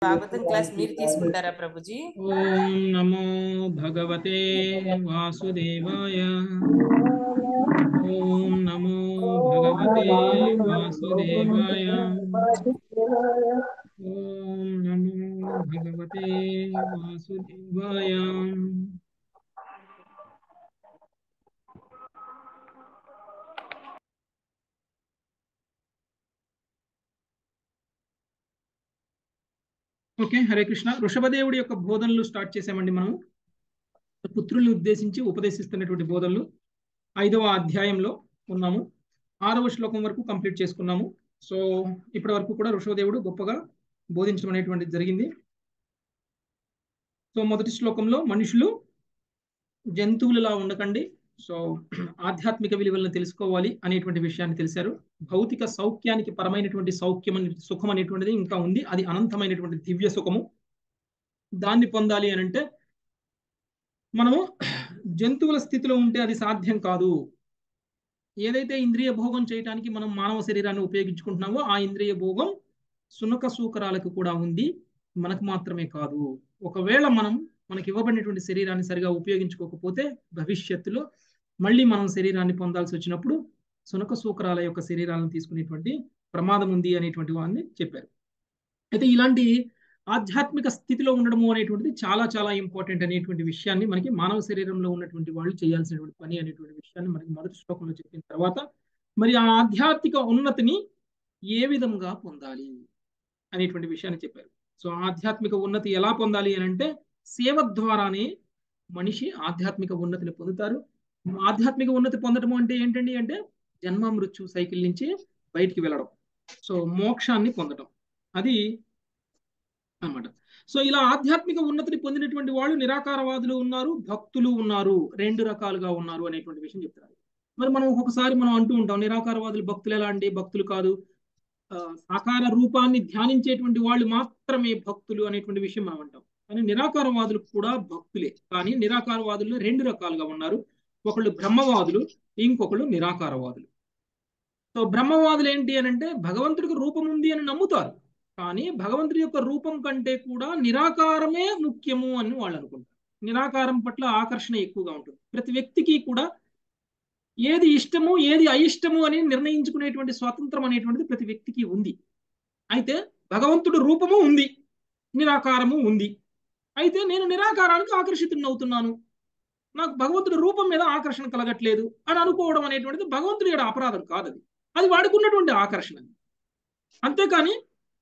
Bhagavatam class మీరు తీసుకుంటారా ప్రభుజీ ఓం నమో భగవతే వాసుదేవాయ ఓం నమో భగవతే వాసుదేవాయ ఓం నమో భగవతే వాసుదేవాయ ఓకే హరే కృష్ణ వృషభదేవుడి యొక్క బోధనలు స్టార్ట్ చేసామండి మనం పుత్రుల్ని ఉద్దేశించి ఉపదేశిస్తున్నటువంటి బోధనలు ఐదవ అధ్యాయంలో ఉన్నాము ఆరవ శ్లోకం వరకు కంప్లీట్ చేసుకున్నాము సో ఇప్పటి వరకు కూడా ఋషభదేవుడు గొప్పగా బోధించడం అనేటువంటిది జరిగింది సో మొదటి శ్లోకంలో మనుషులు జంతువులలా ఉండకండి సో ఆధ్యాత్మిక విలువలను తెలుసుకోవాలి అనేటువంటి విషయాన్ని తెలిసారు భౌతిక సౌఖ్యానికి పరమైనటువంటి సౌఖ్యం అనే సుఖం అనేటువంటిది ఇంకా ఉంది అది అనంతమైనటువంటి దివ్య సుఖము దాన్ని పొందాలి అని అంటే మనము జంతువుల స్థితిలో ఉంటే అది సాధ్యం కాదు ఏదైతే ఇంద్రియ భోగం చేయడానికి మనం మానవ శరీరాన్ని ఉపయోగించుకుంటున్నామో ఆ ఇంద్రియ భోగం సునక సూకరాలకు కూడా ఉంది మనకు మాత్రమే కాదు ఒకవేళ మనం మనకి ఇవ్వబడినటువంటి శరీరాన్ని సరిగా ఉపయోగించుకోకపోతే భవిష్యత్తులో మళ్ళీ మనం శరీరాన్ని పొందాల్సి వచ్చినప్పుడు సునక సూకరాల యొక్క శరీరాలను తీసుకునేటువంటి ప్రమాదం ఉంది అనేటువంటి వాడిని చెప్పారు అయితే ఇలాంటి ఆధ్యాత్మిక స్థితిలో ఉండడము అనేటువంటిది చాలా చాలా ఇంపార్టెంట్ అనేటువంటి విషయాన్ని మనకి మానవ శరీరంలో ఉన్నటువంటి వాళ్ళు చేయాల్సినటువంటి పని అనేటువంటి విషయాన్ని మనకి మొదటి శ్లోకంలో చెప్పిన తర్వాత మరి ఆ ఆధ్యాత్మిక ఉన్నతిని ఏ విధంగా పొందాలి అనేటువంటి విషయాన్ని చెప్పారు సో ఆధ్యాత్మిక ఉన్నతి ఎలా పొందాలి అని అంటే సేవ ద్వారానే మనిషి ఆధ్యాత్మిక ఉన్నతిని పొందుతారు ఆధ్యాత్మిక ఉన్నతి పొందడం అంటే ఏంటండి అంటే జన్మ మృత్యు సైకిల్ నుంచి బయటికి వెళ్ళడం సో మోక్షాన్ని పొందడం అది అనమాట సో ఇలా ఆధ్యాత్మిక ఉన్నతిని పొందినటువంటి వాళ్ళు నిరాకారవాదులు ఉన్నారు భక్తులు ఉన్నారు రెండు రకాలుగా ఉన్నారు అనేటువంటి విషయం చెప్తారు మరి మనం ఒక్కొక్కసారి మనం అంటూ ఉంటాం నిరాకారవాదులు భక్తులు ఎలా అండి భక్తులు కాదు సాకార రూపాన్ని ధ్యానించేటువంటి వాళ్ళు మాత్రమే భక్తులు అనేటువంటి విషయం మనం అంటాం కానీ నిరాకారవాదులు కూడా భక్తులే కానీ నిరాకారవాదుల్లో రెండు రకాలుగా ఉన్నారు ఒకళ్ళు బ్రహ్మవాదులు ఇంకొకళ్ళు నిరాకారవాదులు సో బ్రహ్మవాదులు ఏంటి అని అంటే భగవంతుడికి రూపం ఉంది అని నమ్ముతారు కానీ భగవంతుడి యొక్క రూపం కంటే కూడా నిరాకారమే ముఖ్యము అని వాళ్ళు అనుకుంటారు నిరాకారం పట్ల ఆకర్షణ ఎక్కువగా ఉంటుంది ప్రతి వ్యక్తికి కూడా ఏది ఇష్టము ఏది అయిష్టము అని నిర్ణయించుకునేటువంటి స్వాతంత్రం అనేటువంటిది ప్రతి వ్యక్తికి ఉంది అయితే భగవంతుడు రూపము ఉంది నిరాకారము ఉంది అయితే నేను నిరాకారానికి ఆకర్షితుడిని అవుతున్నాను నాకు భగవంతుడి రూపం మీద ఆకర్షణ కలగట్లేదు అని అనుకోవడం అనేటువంటిది భగవంతుడి యొక్క అపరాధం కాదు అది అది వాడుకున్నటువంటి ఆకర్షణ అంతేకాని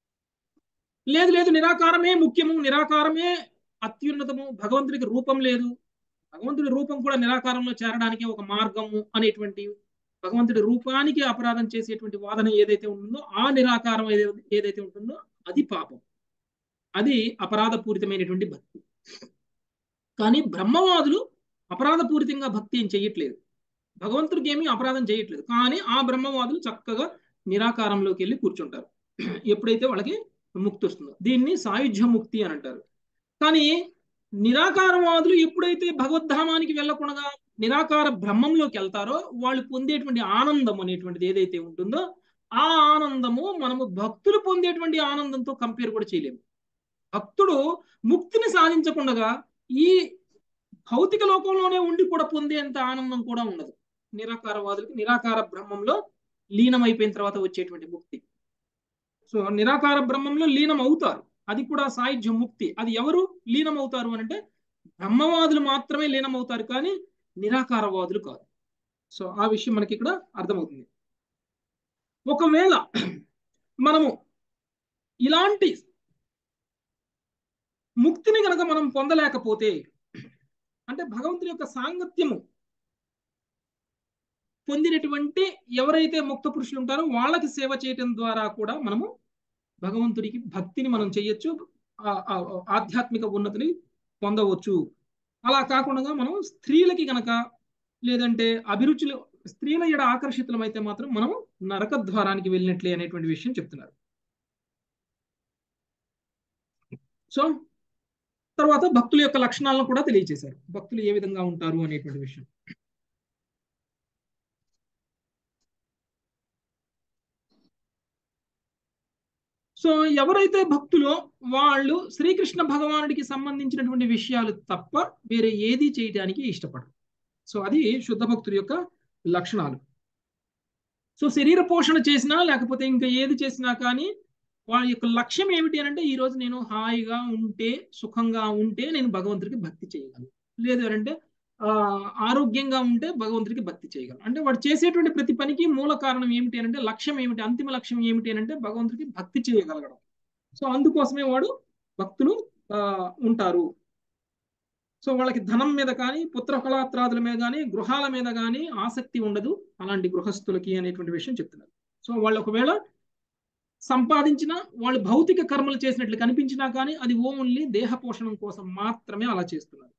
లేదు లేదు నిరాకారమే ముఖ్యము నిరాకారమే అత్యున్నతము భగవంతుడికి రూపం లేదు భగవంతుడి రూపం కూడా నిరాకారంలో చేరడానికి ఒక మార్గము అనేటువంటి భగవంతుడి రూపానికి అపరాధం చేసేటువంటి వాదన ఏదైతే ఉంటుందో ఆ నిరాకారం ఏదైతే ఉంటుందో అది పాపం అది అపరాధపూరితమైనటువంటి భక్తి కానీ బ్రహ్మవాదులు అపరాధపూరితంగా భక్తి ఏం చెయ్యట్లేదు భగవంతుడికి ఏమీ అపరాధం చేయట్లేదు కానీ ఆ బ్రహ్మవాదులు చక్కగా నిరాకారంలోకి వెళ్ళి కూర్చుంటారు ఎప్పుడైతే వాళ్ళకి ముక్తి వస్తుందో దీన్ని సాయుధ్య ముక్తి అని అంటారు కానీ నిరాకారవాదులు ఎప్పుడైతే భగవద్ధామానికి వెళ్ళకుండా నిరాకార బ్రహ్మంలోకి వెళ్తారో వాళ్ళు పొందేటువంటి ఆనందం అనేటువంటిది ఏదైతే ఉంటుందో ఆ ఆనందము మనము భక్తులు పొందేటువంటి ఆనందంతో కంపేర్ కూడా చేయలేము భక్తుడు ముక్తిని సాధించకుండా ఈ భౌతిక లోకంలోనే ఉండి కూడా పొందేంత ఆనందం కూడా ఉండదు నిరాకారవాదులకి నిరాకార బ్రహ్మంలో లీనమైపోయిన తర్వాత వచ్చేటువంటి ముక్తి సో నిరాకార బ్రహ్మంలో లీనం అవుతారు అది కూడా సాయుధ్య ముక్తి అది ఎవరు లీనం అవుతారు అని అంటే బ్రహ్మవాదులు మాత్రమే లీనం అవుతారు కానీ నిరాకారవాదులు కాదు సో ఆ విషయం మనకి ఇక్కడ అర్థమవుతుంది ఒకవేళ మనము ఇలాంటి ముక్తిని కనుక మనం పొందలేకపోతే అంటే భగవంతుని యొక్క సాంగత్యము పొందినటువంటి ఎవరైతే ముక్త పురుషులు ఉంటారో వాళ్ళకి సేవ చేయటం ద్వారా కూడా మనము భగవంతుడికి భక్తిని మనం చేయొచ్చు ఆధ్యాత్మిక ఉన్నతిని పొందవచ్చు అలా కాకుండా మనం స్త్రీలకి గనక లేదంటే అభిరుచులు స్త్రీల ఎడ ఆకర్షితులమైతే మాత్రం మనం నరక ద్వారానికి వెళ్ళినట్లే అనేటువంటి విషయం చెప్తున్నారు సో తర్వాత భక్తుల యొక్క లక్షణాలను కూడా తెలియజేశారు భక్తులు ఏ విధంగా ఉంటారు అనేటువంటి విషయం సో ఎవరైతే భక్తులో వాళ్ళు శ్రీకృష్ణ భగవానుడికి సంబంధించినటువంటి విషయాలు తప్ప వేరే ఏది చేయడానికి ఇష్టపడరు సో అది శుద్ధ భక్తుడి యొక్క లక్షణాలు సో శరీర పోషణ చేసినా లేకపోతే ఇంకా ఏది చేసినా కానీ వాళ్ళ యొక్క లక్ష్యం ఏమిటి అని అంటే ఈ రోజు నేను హాయిగా ఉంటే సుఖంగా ఉంటే నేను భగవంతుడికి భక్తి చేయగలను లేదు అంటే ఆ ఆరోగ్యంగా ఉంటే భగవంతుడికి భక్తి చేయగలను అంటే వాడు చేసేటువంటి ప్రతి పనికి మూల కారణం ఏమిటి అని అంటే లక్ష్యం ఏమిటి అంతిమ లక్ష్యం ఏమిటి అని అంటే భగవంతుడికి భక్తి చేయగలగడం సో అందుకోసమే వాడు భక్తులు ఆ ఉంటారు సో వాళ్ళకి ధనం మీద కానీ పుత్ర కళాత్రాదుల మీద కానీ గృహాల మీద కానీ ఆసక్తి ఉండదు అలాంటి గృహస్థులకి అనేటువంటి విషయం చెప్తున్నారు సో వాళ్ళు ఒకవేళ సంపాదించిన వాళ్ళు భౌతిక కర్మలు చేసినట్లు కనిపించినా కానీ అది ఓన్లీ దేహ పోషణం కోసం మాత్రమే అలా చేస్తున్నారు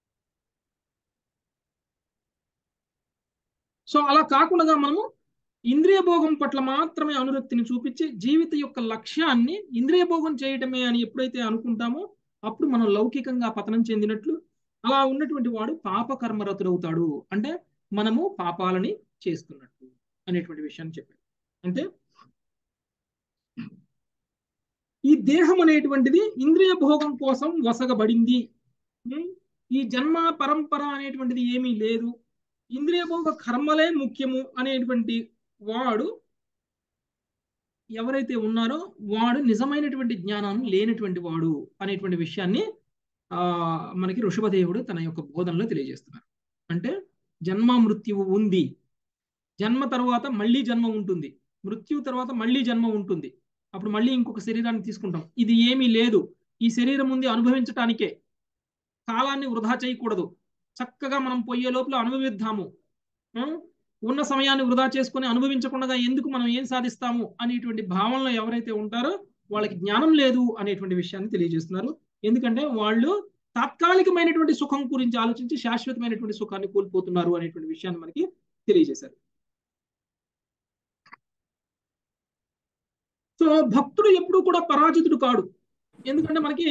సో అలా కాకుండా మనము ఇంద్రియ భోగం పట్ల మాత్రమే అనురక్తిని చూపించి జీవిత యొక్క లక్ష్యాన్ని ఇంద్రియ భోగం చేయటమే అని ఎప్పుడైతే అనుకుంటామో అప్పుడు మనం లౌకికంగా పతనం చెందినట్లు అలా ఉన్నటువంటి వాడు పాప కర్మరతుడవుతాడు అంటే మనము పాపాలని చేస్తున్నట్టు అనేటువంటి విషయాన్ని చెప్పాడు అంటే ఈ దేహం అనేటువంటిది ఇంద్రియ భోగం కోసం వసగబడింది ఈ జన్మ పరంపర అనేటువంటిది ఏమీ లేదు ఇంద్రియ భోగ కర్మలే ముఖ్యము అనేటువంటి వాడు ఎవరైతే ఉన్నారో వాడు నిజమైనటువంటి జ్ఞానాన్ని లేనటువంటి వాడు అనేటువంటి విషయాన్ని ఆ మనకి ఋషభదేవుడు తన యొక్క బోధనలో తెలియజేస్తున్నారు అంటే జన్మ మృత్యువు ఉంది జన్మ తర్వాత మళ్ళీ జన్మ ఉంటుంది మృత్యు తర్వాత మళ్ళీ జన్మ ఉంటుంది అప్పుడు మళ్ళీ ఇంకొక శరీరాన్ని తీసుకుంటాం ఇది ఏమీ లేదు ఈ శరీరం ఉంది అనుభవించటానికే కాలాన్ని వృధా చేయకూడదు చక్కగా మనం పోయే లోపల అనుభవిద్దాము ఉన్న సమయాన్ని వృధా చేసుకొని అనుభవించకుండా ఎందుకు మనం ఏం సాధిస్తాము అనేటువంటి భావనలో ఎవరైతే ఉంటారో వాళ్ళకి జ్ఞానం లేదు అనేటువంటి విషయాన్ని తెలియజేస్తున్నారు ఎందుకంటే వాళ్ళు తాత్కాలికమైనటువంటి సుఖం గురించి ఆలోచించి శాశ్వతమైనటువంటి సుఖాన్ని కోల్పోతున్నారు అనేటువంటి విషయాన్ని మనకి తెలియజేశారు సో భక్తుడు ఎప్పుడు కూడా పరాజితుడు కాడు ఎందుకంటే మనకి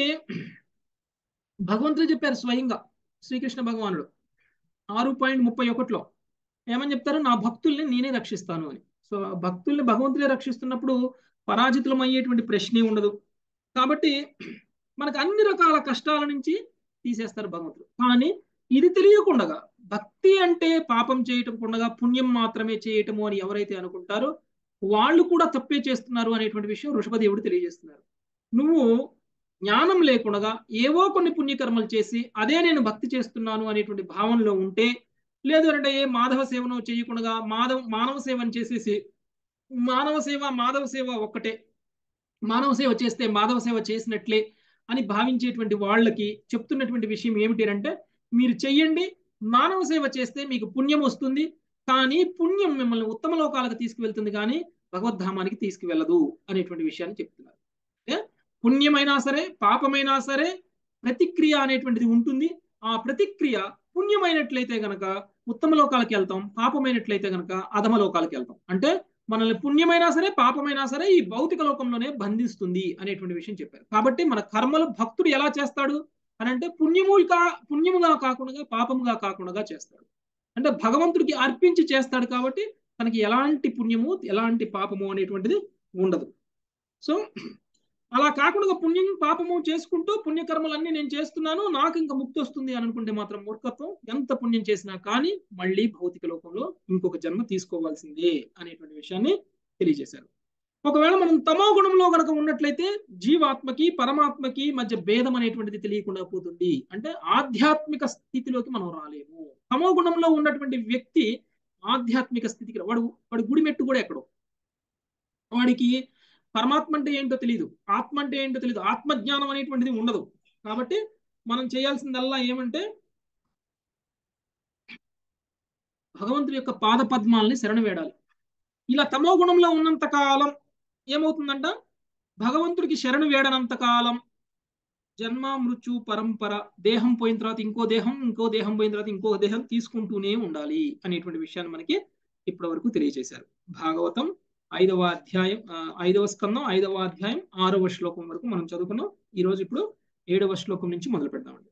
భగవంతుడు చెప్పారు స్వయంగా శ్రీకృష్ణ భగవానుడు ఆరు పాయింట్ ముప్పై ఒకటిలో ఏమని చెప్తారు నా భక్తుల్ని నేనే రక్షిస్తాను అని సో భక్తుల్ని భగవంతుడే రక్షిస్తున్నప్పుడు పరాజితులం అయ్యేటువంటి ప్రశ్నే ఉండదు కాబట్టి మనకు అన్ని రకాల కష్టాల నుంచి తీసేస్తారు భగవంతుడు కానీ ఇది తెలియకుండా భక్తి అంటే పాపం చేయటం కుండగా పుణ్యం మాత్రమే చేయటము అని ఎవరైతే అనుకుంటారో వాళ్ళు కూడా తప్పే చేస్తున్నారు అనేటువంటి విషయం ఋషభదేవుడు తెలియజేస్తున్నారు నువ్వు జ్ఞానం లేకుండా ఏవో కొన్ని పుణ్యకర్మలు చేసి అదే నేను భక్తి చేస్తున్నాను అనేటువంటి భావనలో ఉంటే లేదు అంటే ఏ మాధవ సేవను చేయకుండా మాధవ మానవ సేవను చేసేసి మానవ సేవ మాధవ సేవ ఒక్కటే మానవ సేవ చేస్తే మాధవ సేవ చేసినట్లే అని భావించేటువంటి వాళ్ళకి చెప్తున్నటువంటి విషయం ఏమిటి అంటే మీరు చెయ్యండి మానవ సేవ చేస్తే మీకు పుణ్యం వస్తుంది కానీ పుణ్యం మిమ్మల్ని ఉత్తమ లోకాలకు తీసుకువెళ్తుంది కానీ భగవద్ధామానికి తీసుకువెళ్ళదు అనేటువంటి విషయాన్ని చెప్తున్నారు పుణ్యమైనా సరే పాపమైనా సరే ప్రతిక్రియ అనేటువంటిది ఉంటుంది ఆ ప్రతిక్రియ పుణ్యమైనట్లయితే గనక ఉత్తమ లోకాలకు వెళ్తాం పాపమైనట్లయితే గనక అధమ లోకాలకు వెళ్తాం అంటే మనల్ని పుణ్యమైనా సరే పాపమైనా సరే ఈ భౌతిక లోకంలోనే బంధిస్తుంది అనేటువంటి విషయం చెప్పారు కాబట్టి మన కర్మలు భక్తుడు ఎలా చేస్తాడు అని అంటే పుణ్యము కా పుణ్యముగా కాకుండా పాపముగా కాకుండా చేస్తాడు అంటే భగవంతుడికి అర్పించి చేస్తాడు కాబట్టి తనకి ఎలాంటి పుణ్యము ఎలాంటి పాపము అనేటువంటిది ఉండదు సో అలా కాకుండా పుణ్యం పాపము చేసుకుంటూ పుణ్యకర్మలన్నీ నేను చేస్తున్నాను నాకు ఇంకా ముక్తి వస్తుంది అని అనుకుంటే మాత్రం మూర్ఖత్వం ఎంత పుణ్యం చేసినా కానీ మళ్ళీ భౌతిక లోకంలో ఇంకొక జన్మ తీసుకోవాల్సిందే అనేటువంటి విషయాన్ని తెలియజేశారు ఒకవేళ మనం తమో గుణంలో కనుక ఉన్నట్లయితే జీవాత్మకి పరమాత్మకి మధ్య భేదం అనేటువంటిది తెలియకుండా పోతుంది అంటే ఆధ్యాత్మిక స్థితిలోకి మనం రాలేము తమో గుణంలో ఉన్నటువంటి వ్యక్తి ఆధ్యాత్మిక స్థితికి వాడు వాడి గుడి మెట్టు కూడా ఎక్కడో వాడికి పరమాత్మ అంటే ఏంటో తెలియదు ఆత్మ అంటే ఏంటో తెలియదు ఆత్మజ్ఞానం అనేటువంటిది ఉండదు కాబట్టి మనం చేయాల్సిందల్లా ఏమంటే భగవంతుడి యొక్క పాద పద్మాలని శరణ వేడాలి ఇలా తమో గుణంలో ఉన్నంత కాలం ఏమవుతుందంట భగవంతుడికి శరణు వేడనంత కాలం జన్మ మృత్యు పరంపర దేహం పోయిన తర్వాత ఇంకో దేహం ఇంకో దేహం పోయిన తర్వాత ఇంకో దేహం తీసుకుంటూనే ఉండాలి అనేటువంటి విషయాన్ని మనకి ఇప్పటి వరకు తెలియజేశారు భాగవతం ఐదవ అధ్యాయం ఐదవ స్కందం ఐదవ అధ్యాయం ఆరవ శ్లోకం వరకు మనం చదువుకున్నాం ఈ రోజు ఇప్పుడు ఏడవ శ్లోకం నుంచి మొదలు పెడతామండి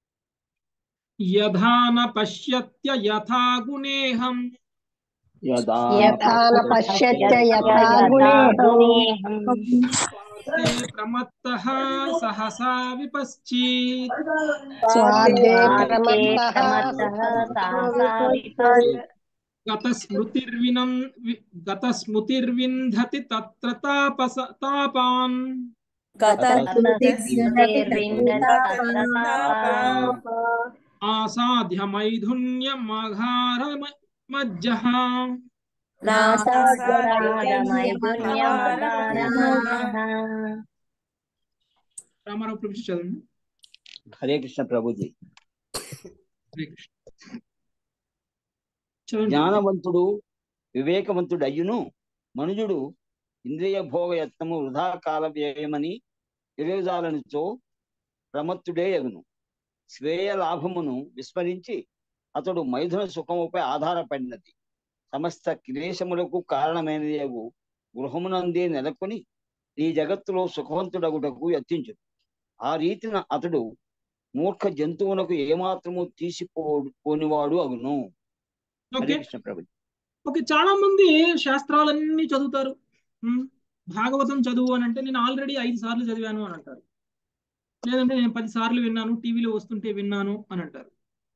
యథాన పశ్యత్య యథా గుణేహం యథా పశ్యత్య యథా గుణేహం స్వార్థే ప్రమత్త సహసా విపశ్చిత్ స్వార్థే ప్రమత్తః ప్రమత్తః సాహసా విపశ్చిత్. గత స్మృతిర్వినం వి- గత స్మృతిర్వింధతి తత్ర తాపస తాపాన్ గత స్మృతిర్విందతి తత్రతాపాం. ఆసాధ్య మైథున్య మఘార మజ్జహ నాసాధ్యరాగమైథున్యమదారమోహః. రామారావు ప్రభు చదవండి హరే కృష్ణ ప్రభుజీ హరే కృష్ణ చదవండి జ్ఞానవంతుడు వివేకవంతుడు అయ్యును మనుజుడు ఇంద్రియ భోగ యత్నము వృధా కాల వ్యయమని తెలియజాలనితో ప్రమత్తుడే అగును స్వేయ లాభమును విస్మరించి అతడు మైథున సుఖముపై ఆధారపడినది సమస్త క్లేశములకు కారణమైనది అగు గృహమునందే నెలకొని ఈ జగత్తులో సుఖవంతుడగుటకు యత్నించు ఆ రీతిన అతడు మూర్ఖ జంతువులకు ఏమాత్రము తీసిపోనివాడు అగును హరే ఓకే కృష్ణ ప్రభు ఓకే చాలా మంది శాస్త్రాలన్నీ చదువుతారు ఉమ్, భాగవతం చదువు అని అంటే నేను ఆల్రెడీ ఐదు సార్లు చదివాను అని అంటారు లేదంటే నేను పది సార్లు విన్నాను టీవీలో వస్తుంటే విన్నాను అని అంటారు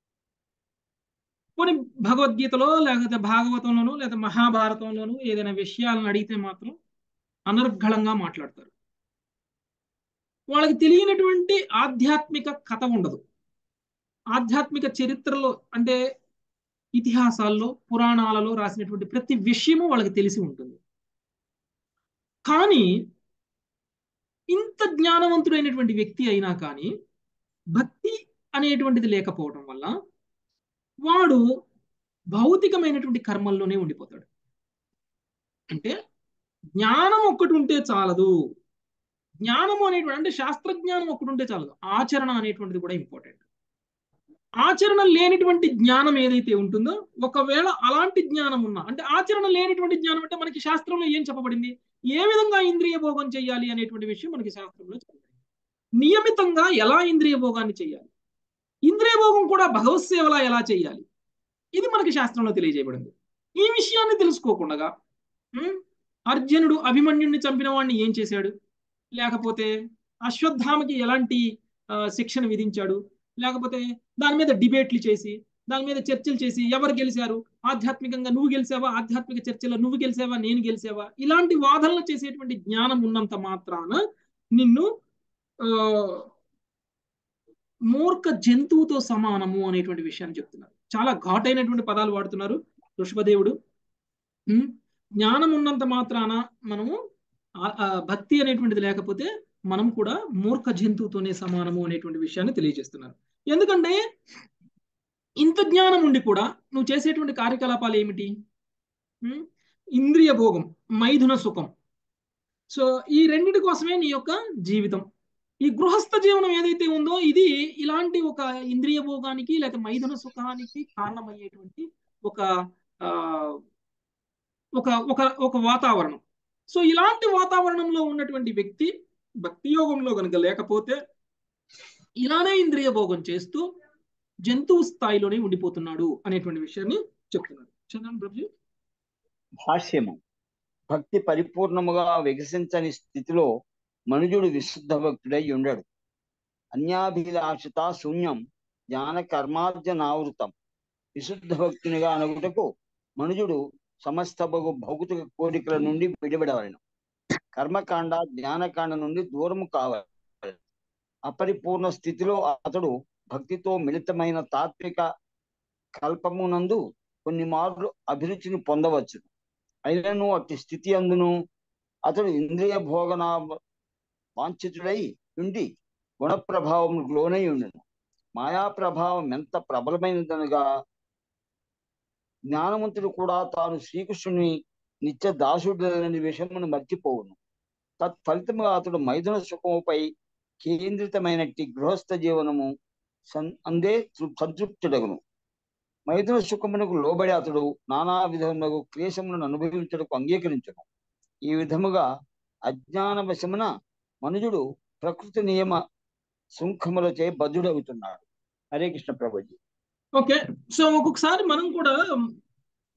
పోనీ భగవద్గీతలో లేకపోతే భాగవతంలోనూ లేదా మహాభారతంలోనూ ఏదైనా విషయాలను అడిగితే మాత్రం అనర్గళంగా మాట్లాడతారు వాళ్ళకి తెలియనటువంటి ఆధ్యాత్మిక కథ ఉండదు ఆధ్యాత్మిక చరిత్రలో అంటే ఇతిహాసాల్లో పురాణాలలో రాసినటువంటి ప్రతి విషయము వాళ్ళకి తెలిసి ఉంటుంది కానీ ఇంత జ్ఞానవంతుడైనటువంటి వ్యక్తి అయినా కానీ భక్తి అనేటువంటిది లేకపోవడం వల్ల వాడు భౌతికమైనటువంటి కర్మల్లోనే ఉండిపోతాడు అంటే జ్ఞానం ఒక్కటి ఉంటే చాలదు జ్ఞానము అనేటువంటి అంటే శాస్త్రజ్ఞానం ఒక్కటి ఉంటే చాలదు ఆచరణ అనేటువంటిది కూడా ఇంపార్టెంట్ ఆచరణ లేనిటువంటి జ్ఞానం ఏదైతే ఉంటుందో ఒకవేళ అలాంటి జ్ఞానం ఉన్నా అంటే ఆచరణ లేనిటువంటి జ్ఞానం అంటే మనకి శాస్త్రంలో ఏం చెప్పబడింది ఏ విధంగా ఇంద్రియ భోగం చేయాలి అనేటువంటి విషయం మనకి శాస్త్రంలో చెప్పబడింది నియమితంగా ఎలా ఇంద్రియ భోగాన్ని చేయాలి ఇంద్రియ భోగం కూడా భగవత్ సేవలా ఎలా చేయాలి ఇది మనకి శాస్త్రంలో తెలియజేయబడింది ఈ విషయాన్ని తెలుసుకోకుండా ఉమ్, అర్జునుడు అభిమన్యుడిని చంపిన వాడిని ఏం చేశాడు లేకపోతే అశ్వత్థామకి ఎలాంటి ఆ, శిక్షణ విధించాడు లేకపోతే దాని మీద డిబేట్లు చేసి దాని మీద చర్చలు చేసి ఎవరు గెలిచారు ఆధ్యాత్మికంగా నువ్వు గెలిచావా ఆధ్యాత్మిక చర్చలో నువ్వు గెలిచావా నేను గెలిచావా ఇలాంటి వాదనలు చేసేటువంటి జ్ఞానం ఉన్నంత మాత్రాన నిన్ను ఆ, మూర్ఖ జంతువుతో సమానము అనేటువంటి విషయాన్ని చెప్తున్నారు చాలా ఘాటైనటువంటి పదాలు వాడుతున్నారు ఋషభదేవుడు ఉమ్, జ్ఞానం ఉన్నంత మాత్రాన మనము ఆ- ఆ భక్తి అనేటువంటిది లేకపోతే మనం కూడా మూర్ఖ జంతువుతోనే సమానము అనేటువంటి విషయాన్ని తెలియజేస్తున్నారు ఎందుకంటే ఇంత జ్ఞానం ఉండి కూడా నువ్వు చేసేటువంటి కార్యకలాపాలు ఏమిటి ఉమ్, ఇంద్రియ భోగం మైథున సుఖం సో ఈ రెండిటి కోసమే నీ యొక్క జీవితం ఈ గృహస్థ జీవనం ఏదైతే ఉందో ఇది ఇలాంటి ఒక ఇంద్రియ భోగానికి లేక మైథున సుఖానికి కారణమయ్యేటువంటి ఒక ఆ, ఒక ఒక ఒక వాతావరణం సో ఇలాంటి వాతావరణంలో ఉన్నటువంటి వ్యక్తి భక్తి యోగంలో కనుక లేకపోతే ఇలానే ఇంద్రియ భోగం చేస్తూ జంతువు స్థాయిలోనే ఉండిపోతున్నాడు అనేటువంటి విషయాన్ని చెప్తున్నారు చదవండి ప్రభుజీ భాష్యము భక్తి పరిపూర్ణముగా వికసించని స్థితిలో మనుజుడు విశుద్ధ భక్తుడై ఉండడు అన్యాభిలాషిత శూన్యం జ్ఞాన కర్మార్జనావృతం విశుద్ధ భక్తునిగా అనుగుటకు మనుజుడు సమస్త బగు భౌతిక కోరికల నుండి విడిపడవలను కర్మకాండ జ్ఞానకాండ నుండి దూరము కావాలి అపరిపూర్ణ స్థితిలో అతడు భక్తితో మిళితమైన తాత్విక కల్పమునందు కొన్ని మార్లు అభిరుచిని పొందవచ్చు అయినను అట్టి స్థితి అందును అతడు ఇంద్రియ భోగన వాంఛితుడై ఉండి గుణప్రభావం లోనై ఉండను మాయా ప్రభావం ఎంత ప్రబలమైనదనగా జ్ఞానవంతుడు కూడా తాను శ్రీకృష్ణుని నిత్య దాసుడైన విషయమును మర్చిపోవును తత్ఫలితముగా అతడు మైథున సుఖముపై కేంద్రితమైనట్టి గృహస్థ జీవనము సన్- అందే తృ- సంతృప్తుడగును మైథున సుఖమునకు లోబడి అతడు నానా విధములకు క్లేశములను అనుభవించడానికి అంగీకరించను ఈ విధముగా అజ్ఞాన వశమున మనుజుడు ప్రకృతి నియమ శృంఖములచే బద్ధుడవుతున్నాడు హరే కృష్ణ ప్రభుజీ ఓకే సో ఒక్కొక్కసారి మనం కూడా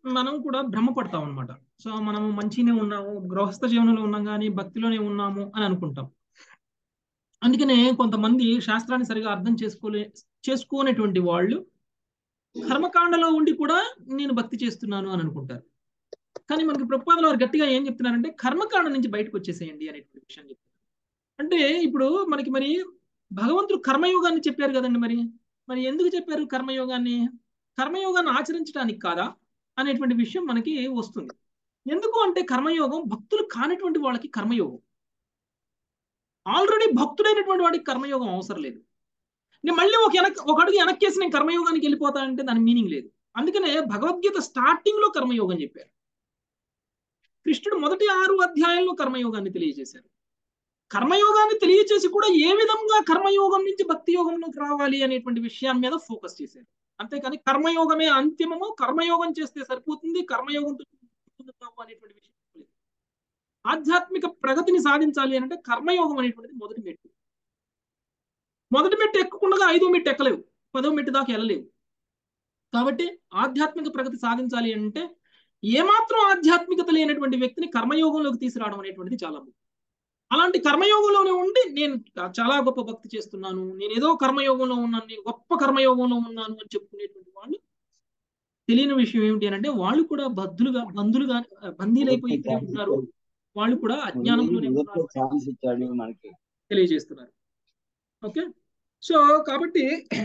మనం కూడా భ్రమపడతాం అనమాట సో మనము మంచిగానే ఉన్నాము గృహస్థ జీవనంలో ఉన్నాం కానీ భక్తిలోనే ఉన్నాము అని అనుకుంటాం అందుకనే కొంతమంది శాస్త్రాన్ని సరిగా అర్థం చేసుకోలే చేసుకోనేటువంటి వాళ్ళు కర్మకాండలో ఉండి కూడా నేను భక్తి చేస్తున్నాను అని అనుకుంటారు కానీ మనకి ప్రపాదల వారు గట్టిగా ఏం చెప్తున్నారంటే కర్మకాండ నుంచి బయటకు వచ్చేసేయండి అనేటువంటి విషయం చెప్తున్నారు అంటే ఇప్పుడు మనకి మరి భగవంతుడు కర్మయోగాన్ని చెప్పారు కదండి మరి మరి ఎందుకు చెప్పారు కర్మయోగాన్ని కర్మయోగాన్ని ఆచరించడానికి కాదా అనేటువంటి విషయం మనకి వస్తుంది ఎందుకు అంటే కర్మయోగం భక్తులు కానిటువంటి వాళ్ళకి కర్మయోగం ఆల్రెడీ భక్తుడైనటువంటి వాడికి కర్మయోగం అవసరం లేదు నేను మళ్ళీ ఒక వెనక్ ఒక అడుగు వెనక్కేసి నేను కర్మయోగానికి వెళ్ళిపోతా అంటే దాని మీనింగ్ లేదు అందుకనే భగవద్గీత స్టార్టింగ్ లో కర్మయోగం చెప్పారు కృష్ణుడు మొదటి ఆరు అధ్యాయంలో కర్మయోగాన్ని తెలియజేశారు కర్మయోగాన్ని తెలియచేసి కూడా ఏ విధంగా కర్మయోగం నుంచి భక్తి యోగంలోకి రావాలి అనేటువంటి విషయాన్ని మీద ఫోకస్ చేశారు అంతేకాని కర్మయోగమే అంతిమము కర్మయోగం చేస్తే సరిపోతుంది కర్మయోగంతో పొందుతాము అనేటువంటి విషయం లేదు ఆధ్యాత్మిక ప్రగతిని సాధించాలి అంటే కర్మయోగం అనేటువంటిది మొదటి మెట్టు మొదటి మెట్టు ఎక్కకుండా ఐదో మెట్టు ఎక్కలేవు పదో మెట్టు దాకా వెళ్ళలేవు కాబట్టి ఆధ్యాత్మిక ప్రగతి సాధించాలి అంటే ఏమాత్రం ఆధ్యాత్మికత లేనటువంటి వ్యక్తిని కర్మయోగంలోకి తీసుకురావడం అనేటువంటిది చాలా ముఖ్యం అలాంటి కర్మయోగంలోనే ఉండి నేను చాలా గొప్ప భక్తి చేస్తున్నాను నేను ఏదో కర్మయోగంలో ఉన్నాను నేను గొప్ప కర్మయోగంలో ఉన్నాను అని చెప్పుకునేటువంటి వాళ్ళు తెలియని విషయం ఏమిటి అంటే వాళ్ళు కూడా బద్దులుగా బంధులుగా బందీలైపోయి ఇక్కడే ఉన్నారు వాళ్ళు కూడా అజ్ఞానంలోనే ఉన్నారు ఛాన్స్ ఇచ్చాడు మనకి తెలియజేస్తున్నారు ఓకే సో కాబట్టి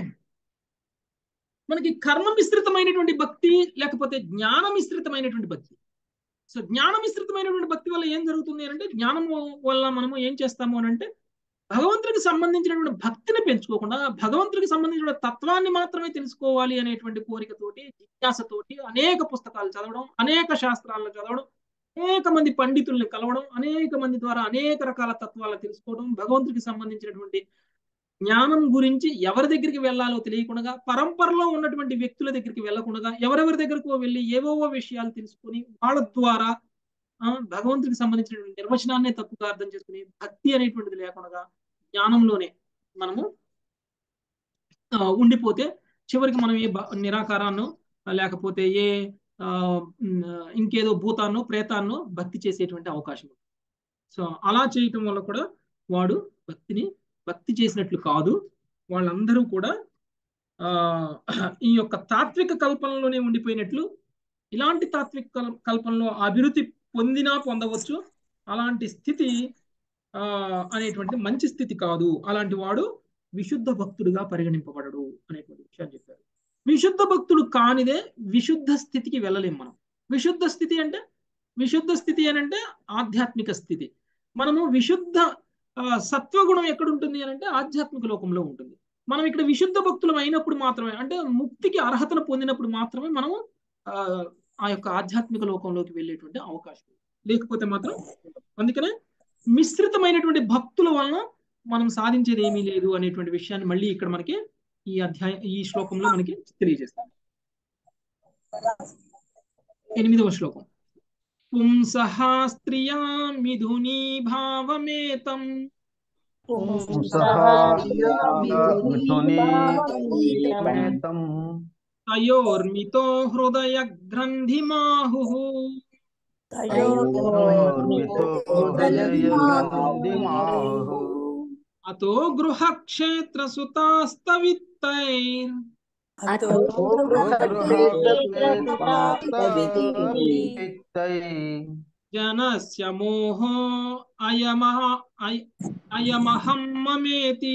మనకి కర్మ మిశ్రితమైనటువంటి భక్తి లేకపోతే జ్ఞాన మిశ్రితమైనటువంటి భక్తి సో జ్ఞాన మిశ్రితమైనటువంటి భక్తి వల్ల ఏం జరుగుతుంది అంటే జ్ఞానం వల్ల మనము ఏం చేస్తాము అని అంటే భగవంతుడికి సంబంధించినటువంటి భక్తిని పెంచుకోకుండా భగవంతుడికి సంబంధించిన తత్వాన్ని మాత్రమే తెలుసుకోవాలి అనేటువంటి కోరికతోటి జిజ్ఞాసతోటి అనేక పుస్తకాలు చదవడం అనేక శాస్త్రాలను చదవడం అనేక మంది పండితుల్ని కలవడం అనేక మంది ద్వారా అనేక రకాల తత్వాలను తెలుసుకోవడం భగవంతుడికి సంబంధించినటువంటి జ్ఞానం గురించి ఎవరి దగ్గరికి వెళ్ళాలో తెలియకుండా పరంపరలో ఉన్నటువంటి వ్యక్తుల దగ్గరికి వెళ్ళకుండా ఎవరెవరి దగ్గరకు వెళ్ళి ఏవోవో విషయాలు తెలుసుకొని వాళ్ళ ద్వారా భగవంతుడికి సంబంధించినటువంటి నిర్వచనాన్నే తప్పుగా అర్థం చేసుకుని భక్తి అనేటువంటిది లేకుండా జ్ఞానంలోనే మనము ఉండిపోతే చివరికి మనం ఏ నిరాకారాన్ని లేకపోతే ఏ ఇంకేదో భూతాన్నో ప్రేతాన్నో భక్తి చేసేటువంటి అవకాశం ఉంది సో అలా చేయటం వల్ల కూడా వాడు భక్తిని భక్తి చేసినట్లు కాదు వాళ్ళందరూ కూడా ఆ ఈ యొక్క తాత్విక కల్పనలోనే ఉండిపోయినట్లు ఇలాంటి తాత్విక కల్పనలో అభివృద్ధి పొందినా పొందవచ్చు అలాంటి స్థితి ఆ అనేటువంటి మంచి స్థితి కాదు అలాంటి వాడు విశుద్ధ భక్తుడిగా పరిగణింపబడడు అనేటువంటి విషయాన్ని చెప్పారు విశుద్ధ భక్తుడు కానిదే విశుద్ధ స్థితికి వెళ్ళలేం మనం విశుద్ధ స్థితి అంటే విశుద్ధ స్థితి అని అంటే ఆధ్యాత్మిక స్థితి మనము విశుద్ధ సత్వగుణం ఎక్కడ ఉంటుంది అని అంటే ఆధ్యాత్మిక లోకంలో ఉంటుంది మనం ఇక్కడ విశుద్ధ భక్తులం అయినప్పుడు మాత్రమే అంటే ముక్తికి అర్హతను పొందినప్పుడు మాత్రమే మనము ఆ యొక్క ఆధ్యాత్మిక లోకంలోకి వెళ్ళేటువంటి అవకాశం లేకపోతే మాత్రం అందుకనే మిశ్రితమైనటువంటి భక్తుల వలన మనం సాధించేది ఏమీ లేదు అనేటువంటి విషయాన్ని మళ్ళీ ఇక్కడ మనకి ఈ అధ్యాయ ఈ శ్లోకంలో మనకి తెలియజేస్తాం ఎనిమిదవ శ్లోకం పుంసః స్త్రియా మిథునీ భావమేతం తయోర్మితో హృదయ గ్రంథిమాహు అతో గృహక్షేత్ర సుతాస్తవిత్తైర్ జనస్య మోహో అయమహ అయమహం మమేతి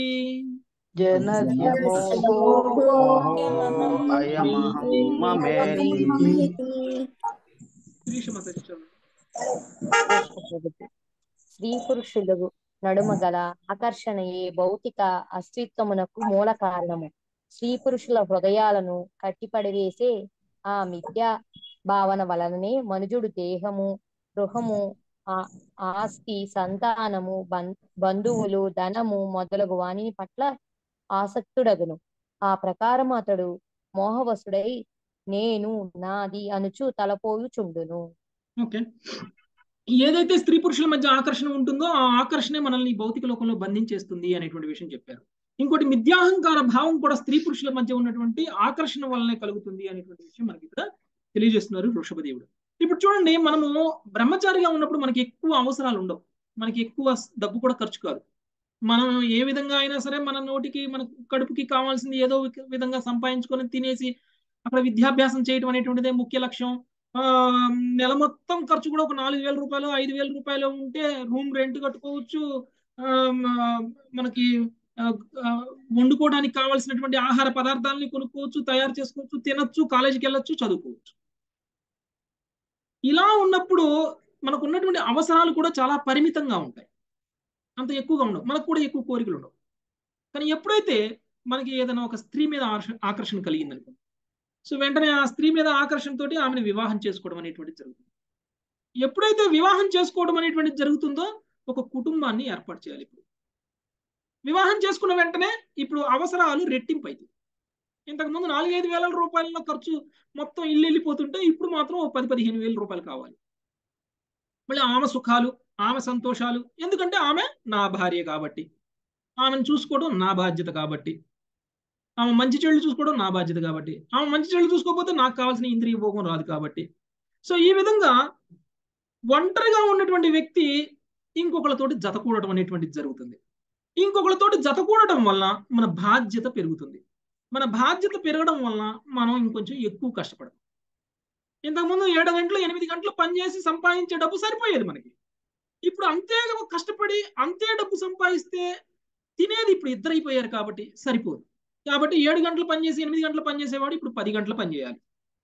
స్త్రీ పురుషులు నడుమ గల ఆకర్షణయే భౌతిక అస్తిత్వమునకు మూల కారణము స్త్రీ పురుషుల హృదయాలను కట్టిపడివేసే ఆ మిథ్యా భావన వలననే మనుజుడు దేహము గృహము ఆ ఆస్తి సంతానము బంధువులు ధనము మొదలగు వాని పట్ల ఆసక్తుడగును ఆ ప్రకారం అతడు మోహవసుడై నేను నాది అనుచు తలపోయుచుండును ఓకే ఏదైతే స్త్రీ పురుషుల మధ్య ఆకర్షణ ఉంటుందో ఆ ఆకర్షణే మనల్ని భౌతిక లోకంలో బంధించేస్తుంది అనేటువంటి విషయం చెప్పారు ఇంకోటి మిథ్యాహంకార భావం కూడా స్త్రీ పురుషుల మధ్య ఉన్నటువంటి ఆకర్షణ వల్లనే కలుగుతుంది అనేటువంటి విషయం మనకి ఇక్కడ తెలియజేస్తున్నారు వృషభదేవుడు ఇప్పుడు చూడండి మనము బ్రహ్మచారిగా ఉన్నప్పుడు మనకి ఎక్కువ అవసరాలు ఉండవు మనకి ఎక్కువ డబ్బు కూడా ఖర్చు కాదు మనం ఏ విధంగా అయినా సరే మన నోటికి మన కడుపుకి కావాల్సింది ఏదో ఒక విధంగా సంపాదించుకొని తినేసి అక్కడ విద్యాభ్యాసం చేయడం అనేటువంటిదే ముఖ్య లక్ష్యం ఆ నెల మొత్తం ఖర్చు కూడా ఒక నాలుగు వేల రూపాయలు ఐదు వేల రూపాయలు ఉంటే రూమ్ రెంట్ కట్టుకోవచ్చు ఆ, మనకి ఆ, ఆ, వండుకోవడానికి కావాల్సినటువంటి ఆహార పదార్థాలని కొనుక్కోవచ్చు తయారు చేసుకోవచ్చు తినొచ్చు కాలేజీకి వెళ్ళొచ్చు చదువుకోవచ్చు ఇలా ఉన్నప్పుడు మనకు ఉన్నటువంటి అవసరాలు కూడా చాలా పరిమితంగా ఉంటాయి అంత ఎక్కువగా ఉండవు మనకు కూడా ఎక్కువ కోరికలు ఉండవు కానీ ఎప్పుడైతే మనకి ఏదైనా ఒక స్త్రీ మీద ఆకర్ష- ఆకర్షణ కలిగింది అనుకో సో వెంటనే ఆ స్త్రీ మీద ఆకర్షణతోటి ఆమెను వివాహం చేసుకోవడం అనేటువంటిది జరుగుతుంది ఎప్పుడైతే వివాహం చేసుకోవడం అనేటువంటిది జరుగుతుందో ఒక కుటుంబాన్ని ఏర్పాటు చేయాలి ఇప్పుడు వివాహం చేసుకున్న వెంటనే ఇప్పుడు అవసరాలు రెట్టింపు అవుతాయి ఇంతకుముందు నాలుగైదు వేల రూపాయల ఖర్చు మొత్తం ఇల్లు వెళ్ళిపోతుంటే ఇప్పుడు మాత్రం ఓ పది పదిహేను వేల రూపాయలు కావాలి మళ్ళీ ఆమె సుఖాలు ఆమె సంతోషాలు ఎందుకంటే ఆమె నా భార్య కాబట్టి ఆమెను చూసుకోవడం నా బాధ్యత కాబట్టి ఆమె మంచి చెడులు చూసుకోవడం నా బాధ్యత కాబట్టి ఆమె మంచి చెడులు చూసుకోకపోతే నాకు కావాల్సిన ఇంద్రియ భోగం రాదు కాబట్టి సో ఈ విధంగా ఒంటరిగా ఉన్నటువంటి వ్యక్తి ఇంకొకరితోటి జతకూడటం అనేటువంటిది జరుగుతుంది ఇంకొకరితోటి జతకూడటం వల్ల మన బాధ్యత పెరుగుతుంది మన బాధ్యత పెరగడం వలన మనం ఇంకొంచెం ఎక్కువ కష్టపడతాం ఇంతకుముందు ఏడు గంటలు ఎనిమిది గంటలు పనిచేసి సంపాదించే డబ్బు సరిపోయేది మనకి ఇప్పుడు అంతే కష్టపడి అంతే డబ్బు సంపాదిస్తే తినేది ఇప్పుడు ఇద్దరైపోయారు కాబట్టి సరిపోదు కాబట్టి ఏడు గంటలు పనిచేసి ఎనిమిది గంటలు పనిచేసేవాడు ఇప్పుడు పది గంటలు పనిచేయాలి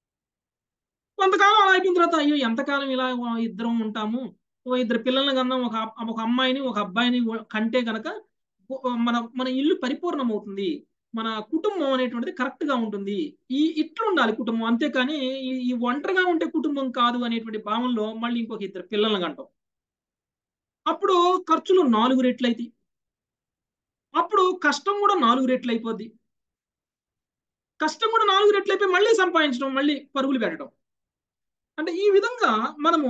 కొంతకాలం అలా అయిపోయిన తర్వాత అయ్యో ఎంతకాలం ఇలా ఇద్దరం ఉంటాము ఓ ఇద్దరు పిల్లల్ని కన్నా ఒక ఒక అమ్మాయిని ఒక అబ్బాయిని కంటే కనుక మన మన ఇల్లు పరిపూర్ణం అవుతుంది మన కుటుంబం అనేటువంటిది కరెక్ట్ గా ఉంటుంది ఈ ఇట్లు ఉండాలి కుటుంబం అంతేకాని ఈ- ఈ ఒంటరిగా ఉంటే కుటుంబం కాదు అనేటువంటి భావంలో మళ్ళీ ఇంకొక ఇద్దరు పిల్లల్ని కంటాం అప్పుడు ఖర్చులు నాలుగు రెట్లు అవుతాయి అప్పుడు కష్టం కూడా నాలుగు రెట్లు అయిపోద్ది కష్టం కూడా నాలుగు రెట్లు అయిపోయి మళ్ళీ సంపాదించడం మళ్ళీ పరుగులు పెట్టడం అంటే ఈ విధంగా మనము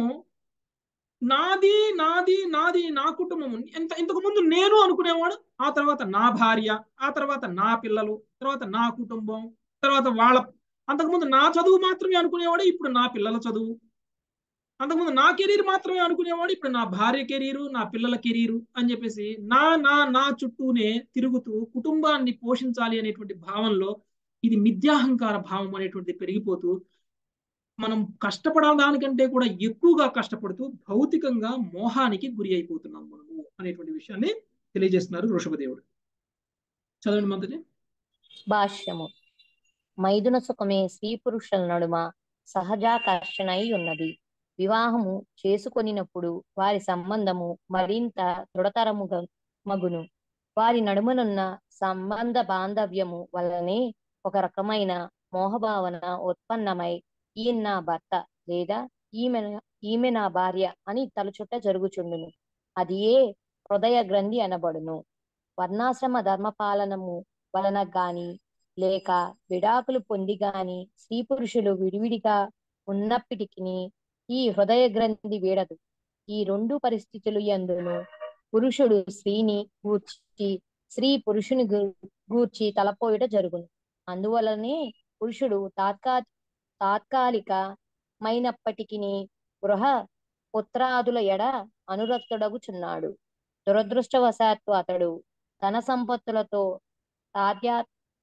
నాది నాది నాది నా కుటుంబం ఇంత ఇంతకు ముందు నేను అనుకునేవాడు ఆ తర్వాత నా భార్య ఆ తర్వాత నా పిల్లలు తర్వాత నా కుటుంబం తర్వాత వాళ్ళ అంతకుముందు నా చదువు మాత్రమే అనుకునేవాడు ఇప్పుడు నా పిల్లల చదువు అంతకుముందు నా కెరీర్ మాత్రమే అనుకునేవాడు ఇప్పుడు నా భార్య కెరీరు నా పిల్లల కెరీరు అని చెప్పేసి నా నా నా చుట్టూనే తిరుగుతూ కుటుంబాన్ని పోషించాలి అనేటువంటి భావంలో ఇది మిథ్యాహంకార భావం అనేటువంటిది పెరిగిపోతూ మనం కష్టపడడానికంటే కూడా ఎక్కువగా కష్టపడుతూ భౌతికంగా మోహానికి గురి అయిపోతున్నాం మనము అనేటువంటి విషయాన్ని తెలియజేస్తున్నారు వృషభదేవుడు చదవండి మొదటి భాష్యము మైదున సుఖమే స్త్రీ పురుషుల నడుమ సహజాకర్షణై ఉన్నది వివాహము చేసుకొనినప్పుడు వారి సంబంధము మరింత దృఢతరముగా మగును వారి నడుమనున్న సంబంధ బాంధవ్యము వలనే ఒక రకమైన మోహభావన ఉత్పన్నమై ఈయన నా భర్త లేదా ఈమె ఈమె నా భార్య అని తలచుట్ట జరుగుచుండును అది ఏ హృదయ గ్రంథి అనబడును వర్ణాశ్రమ ధర్మపాలనము వలన గాని లేక విడాకులు పొంది గాని స్త్రీ పురుషులు విడివిడిగా ఉన్నప్పటికీ ఈ హృదయ గ్రంథి వీడదు ఈ రెండు పరిస్థితులు ఎందును పురుషుడు స్త్రీని గూర్చి స్త్రీ పురుషుని గు- గూర్చి తలపోయిట జరుగును అందువలనే పురుషుడు తాత్కా తాత్కాలికమైనప్పటికీ గృహ పుత్రాదుల ఎడ అనురక్తుడగుచున్నాడు దురదృష్టవశాత్తు అతడు ధన సంపత్తులతో తాద్యా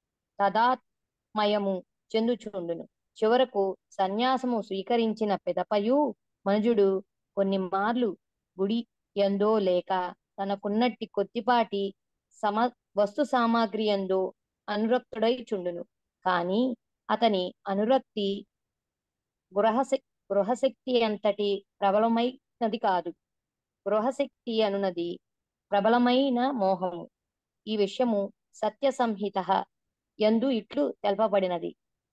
తదాత్మయము చెందుచుండును చివరకు సన్యాసము స్వీకరించిన పిదపయు మనుజుడు కొన్ని మార్లు గుడి ఎందో లేక తనకున్నట్టి కొద్దిపాటి సమ వస్తు సామాగ్రి ఎందో అనురక్తుడై చుండును కాని అతని అనురక్తి గృహశక్ గృహశక్తి అంతటి ప్రబలమైనది కాదు గృహశక్తి అనునది ప్రబలమైన మోహము ఈ విషయము సత్య సంహిత యందు ఇట్లు తెలపబడినది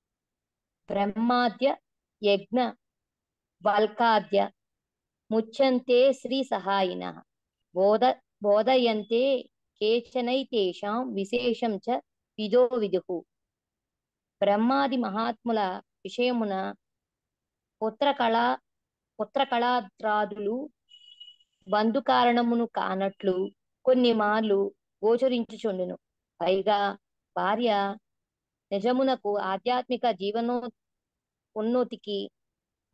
బ్రహ్మాద్య యజ్ఞ వల్కాద్య ముచ్యంతే శ్రీ సహాయిన బోధ బోధయంతే కేచనైతేషాం విశేషం చ విదో విదుహు బ్రహ్మాది మహాత్ముల విషయమున పుత్రకళ పుత్రకళాద్రాదులు బంధు కారణమును కానట్లు కొన్ని మార్లు గోచరించుచుండును పైగా భార్య నిజమునకు ఆధ్యాత్మిక జీవనో ఉన్నతికి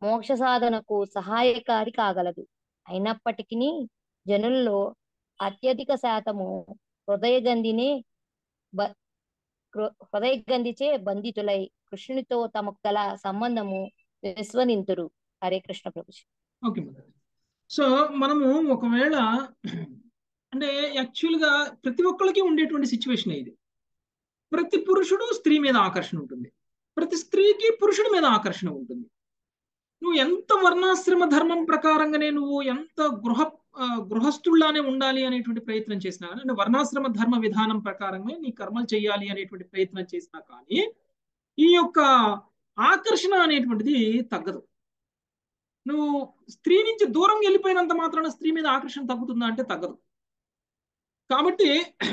మోక్ష సాధనకు సహాయకారి కాగలదు అయినప్పటికీ జనుల్లో అత్యధిక శాతము హృదయగంధినే బ హృ- హృదయగంధిచే బంధితులై కృష్ణునితో తమకు గల సంబంధము విశ్వనింతురు హరే కృష్ణ ప్రభుజీ ఓకే మదర్ సో మనము ఒకవేళ అంటే యాక్చువల్గా ప్రతి ఒక్కరికి ఉండేటువంటి సిచ్యువేషన్ ఇది ప్రతి పురుషుడు స్త్రీ మీద ఆకర్షణ ఉంటుంది ప్రతి స్త్రీకి పురుషుడి మీద ఆకర్షణ ఉంటుంది నువ్వు ఎంత వర్ణాశ్రమ ధర్మం ప్రకారంగానే నువ్వు ఎంత గృహ ఆ, గృహస్థుల్లానే ఉండాలి అనేటువంటి ప్రయత్నం చేసినా కానీ అంటే వర్ణాశ్రమ ధర్మ విధానం ప్రకారమే నీ కర్మలు చేయాలి అనేటువంటి ప్రయత్నం చేసినా కానీ ఈ యొక్క ఆకర్షణ అనేటువంటిది తగ్గదు నువ్వు స్త్రీ నుంచి దూరం వెళ్ళిపోయినంత మాత్రాన స్త్రీ మీద ఆకర్షణ తగ్గుతుందా అంటే తగ్గదు కాబట్టి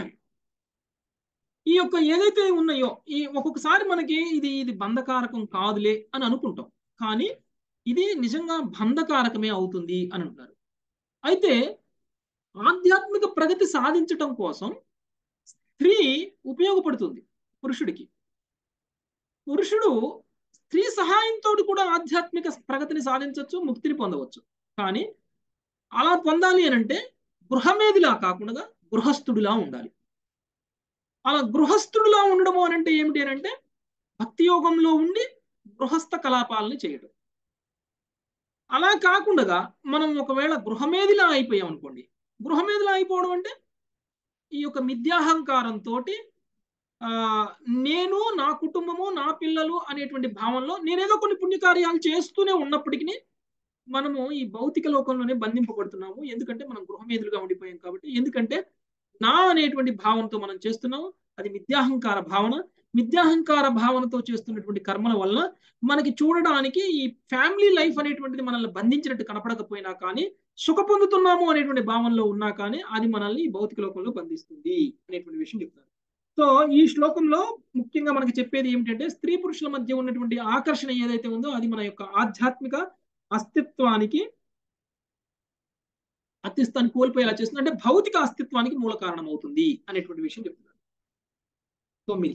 ఈ యొక్క ఏదైతే ఉన్నాయో ఈ ఒక్కొక్కసారి మనకి ఇది ఇది బంధకారకం కాదులే అని అనుకుంటాం కానీ ఇది నిజంగా బంధకారకమే అవుతుంది అని అంటారు అయితే ఆధ్యాత్మిక ప్రగతి సాధించటం కోసం స్త్రీ ఉపయోగపడుతుంది పురుషుడికి పురుషుడు స్త్రీ సహాయంతో కూడా ఆధ్యాత్మిక ప్రగతిని సాధించవచ్చు ముక్తిని పొందవచ్చు కానీ అలా పొందాలి అని అంటే గృహమేదిలా కాకుండా గృహస్థుడిలా ఉండాలి అలా గృహస్థుడిలా ఉండడము అని అంటే ఏమిటి అని అంటే భక్తి యోగంలో ఉండి గృహస్థ కలాపాలని చేయడం అలా కాకుండా మనం ఒకవేళ గృహమేదిలా అయిపోయాం అనుకోండి గృహమేదిలా అయిపోవడం అంటే ఈ యొక్క మిథ్యాహంకారంతో ఆ నేను నా కుటుంబము నా పిల్లలు అనేటువంటి భావంలో నేనేదో కొన్ని పుణ్యకార్యాలు చేస్తూనే ఉన్నప్పటికీ మనము ఈ భౌతిక లోకంలోనే బంధింపబడుతున్నాము ఎందుకంటే మనం గృహమేదులుగా ఉండిపోయాం కాబట్టి ఎందుకంటే నా అనేటువంటి భావనతో మనం చేస్తున్నాము అది మిథ్యాహంకార భావన మిథ్యాహంకార భావనతో చేస్తున్నటువంటి కర్మల వల్ల మనకి చూడడానికి ఈ ఫ్యామిలీ లైఫ్ అనేటువంటిది మనల్ని బంధించినట్టు కనపడకపోయినా కానీ సుఖ పొందుతున్నాము అనేటువంటి భావనలో ఉన్నా కానీ అది మనల్ని ఈ భౌతిక లోకంలో బంధిస్తుంది అనేటువంటి విషయం చెప్తారు సో ఈ శ్లోకంలో ముఖ్యంగా మనకి చెప్పేది ఏమిటంటే స్త్రీ పురుషుల మధ్య ఉన్నటువంటి ఆకర్షణ ఏదైతే ఉందో అది మన యొక్క ఆధ్యాత్మిక అస్తిత్వానికి అస్తిత్వాన్ని కోల్పోయేలా చేస్తుంది అంటే భౌతిక అస్తిత్వానికి మూల కారణం అవుతుంది అనేటువంటి విషయం చెప్తున్నారు తొమ్మిది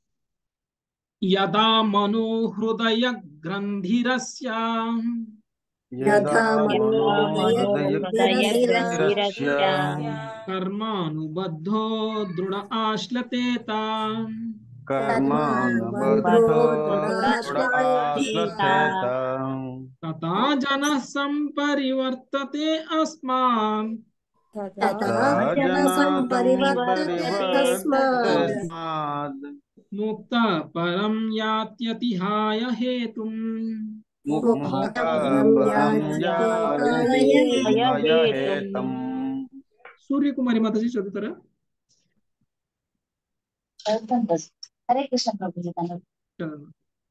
యదా మనోహృదయ గ్రంథిరస్య యథా మనోహృదయగ్రంథిరస్య కర్మానుబద్ధో దృఢ ఆశ్లతేత తథా జన సంపరివర్తతే అస్మాన్ ముక్త పరం యాత్యతిహాయ హేతుం సూర్యకుమారి మాతాజీ చదువుతారా హరే కృష్ణ ప్రభుజీ తను చదవండి.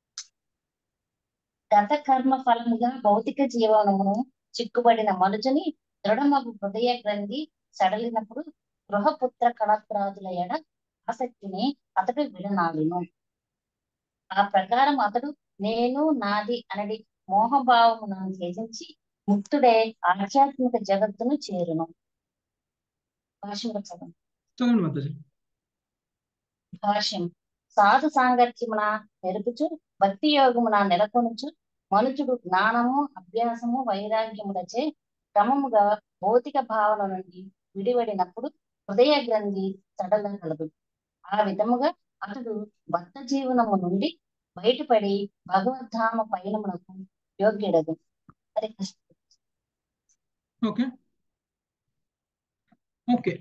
గత కర్మ ఫలముగా భౌతిక జీవనమును చిక్కుబడిన మనుజుని దృఢమగు హృదయ గ్రంథి సడలినప్పుడు గృహపుత్ర కళత్రాదుల ఎడ ఆసక్తిని అతడు విడనాడును ఆ ప్రకారం అతడు నేను నాది అనడి మోహభావమును త్యజించి ముక్తుడే ఆధ్యాత్మిక జగత్తును చేరును భాష్యం చదవండి చదవండి మాతాజీ భాష్యం సాధు సాంగత్యమున నెరుపుచు భక్తి యోగమున నెలకొనుచు మనుషుడు జ్ఞానము అభ్యాసము వైరాగ్యములచే క్రమముగా భౌతిక భావన నుండి విడివడినప్పుడు హృదయ గ్రంథి సడలగలదు ఆ విధముగా అతడు భక్త జీవనము నుండి బయటపడి భగవద్ధామ పయనమునకు యోగ్యుడదు Hare Krishna okay okay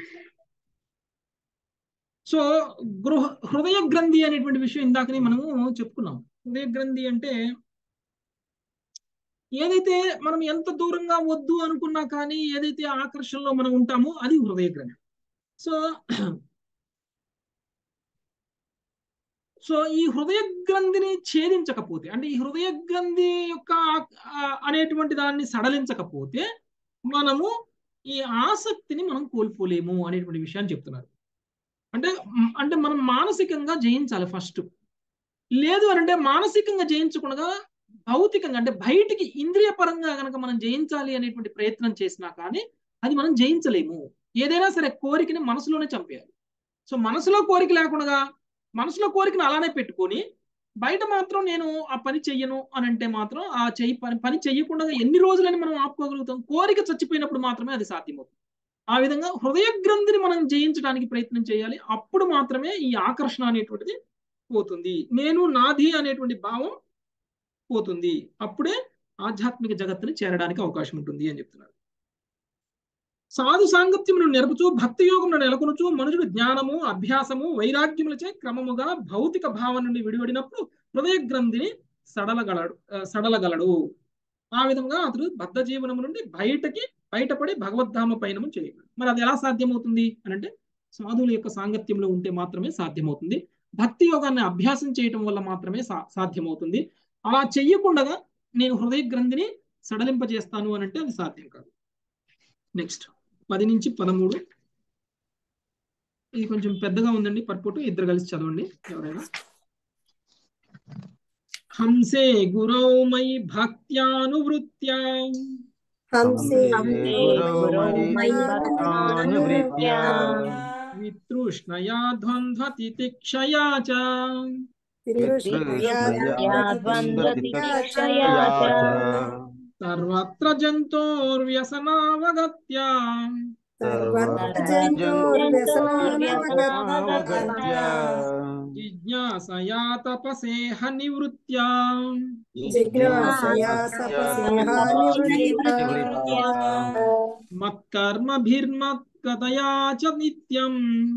so గృహ హృదయ గ్రంథి అనేటువంటి విషయం ఇందాకనే మనము చెప్పుకున్నాం హృదయ గ్రంథి అంటే ఏదైతే మనం ఎంత దూరంగా వద్దు అనుకున్నా కానీ ఏదైతే ఆకర్షణలో మనం ఉంటామో అది హృదయ గ్రంథి సో సో ఈ హృదయ గ్రంథిని ఛేదించకపోతే అంటే ఈ హృదయ గ్రంథి యొక్క ఆ- అనేటువంటి దాన్ని సడలించకపోతే మనము ఈ ఆసక్తిని మనం కోల్పోలేము అనేటువంటి విషయాన్ని చెప్తున్నారు అంటే మ్, అంటే మనం మానసికంగా జయించాలి ఫస్ట్ లేదు అని అంటే మానసికంగా జయించకుండా భౌతికంగా అంటే బయటికి ఇంద్రియ పరంగా కనుక మనం జయించాలి అనేటువంటి ప్రయత్నం చేసినా కానీ అది మనం జయించలేము ఏదైనా సరే కోరికని మనసులోనే చంపేయాలి సో మనసులో కోరిక లేకుండా మనసులో కోరికను అలానే పెట్టుకొని బయట మాత్రం నేను ఆ పని చెయ్యను అని అంటే మాత్రం ఆ చెయ్యి పని పని చెయ్యకుండా ఎన్ని రోజులని మనం ఆపుకోగలుగుతాం కోరిక చచ్చిపోయినప్పుడు మాత్రమే అది సాధ్యమవుతుంది ఆ విధంగా హృదయ గ్రంథిని మనం జయించడానికి ప్రయత్నం చేయాలి అప్పుడు మాత్రమే ఈ ఆకర్షణ అనేటువంటిది పోతుంది నేను నాది అనేటువంటి భావం పోతుంది అప్పుడే ఆధ్యాత్మిక జగత్తుని చేరడానికి అవకాశం ఉంటుంది అని చెప్తున్నారు సాధు సాంగత్యమును నెరపుచు భక్తి యోగమును నెలకొనుచు మనుషుడు జ్ఞానము అభ్యాసము వైరాగ్యములచే క్రమముగా భౌతిక భావం నుండి విడివడినప్పుడు హృదయ గ్రంథిని సడలగలడు ఆ, సడలగలడు ఆ విధంగా అతడు బద్ధ జీవనము నుండి బయటకి బయటపడి భగవద్ధామ పయనము చేయగలడు మరి అది ఎలా సాధ్యమవుతుంది అని అంటే సాధువుల యొక్క సాంగత్యంలో ఉంటే మాత్రమే సాధ్యమవుతుంది భక్తి యోగాన్ని అభ్యాసం చేయటం వల్ల మాత్రమే సా సాధ్యమవుతుంది అలా చెయ్యకుండా నేను హృదయ గ్రంథిని సడలింపజేస్తాను అని అంటే అది సాధ్యం కాదు నెక్స్ట్ పది నుంచి పదమూడు ఇది కొంచెం పెద్దగా ఉందండి పర్పుటు ఇద్దరు కలిసి చదవండి ఎవరైనా హంసే గురౌ మయి భక్త్యానువృత్త్యా హంసే వితృష్ణయా ద్వంద్వ తితిక్షయా చ సర్వత్ర జంతోర్వ్యసనావగత్యా జిజ్ఞాసయా తపసేహ నివృత్త్యా మత్కర్మభిర్మత్కతయా చ నిత్యం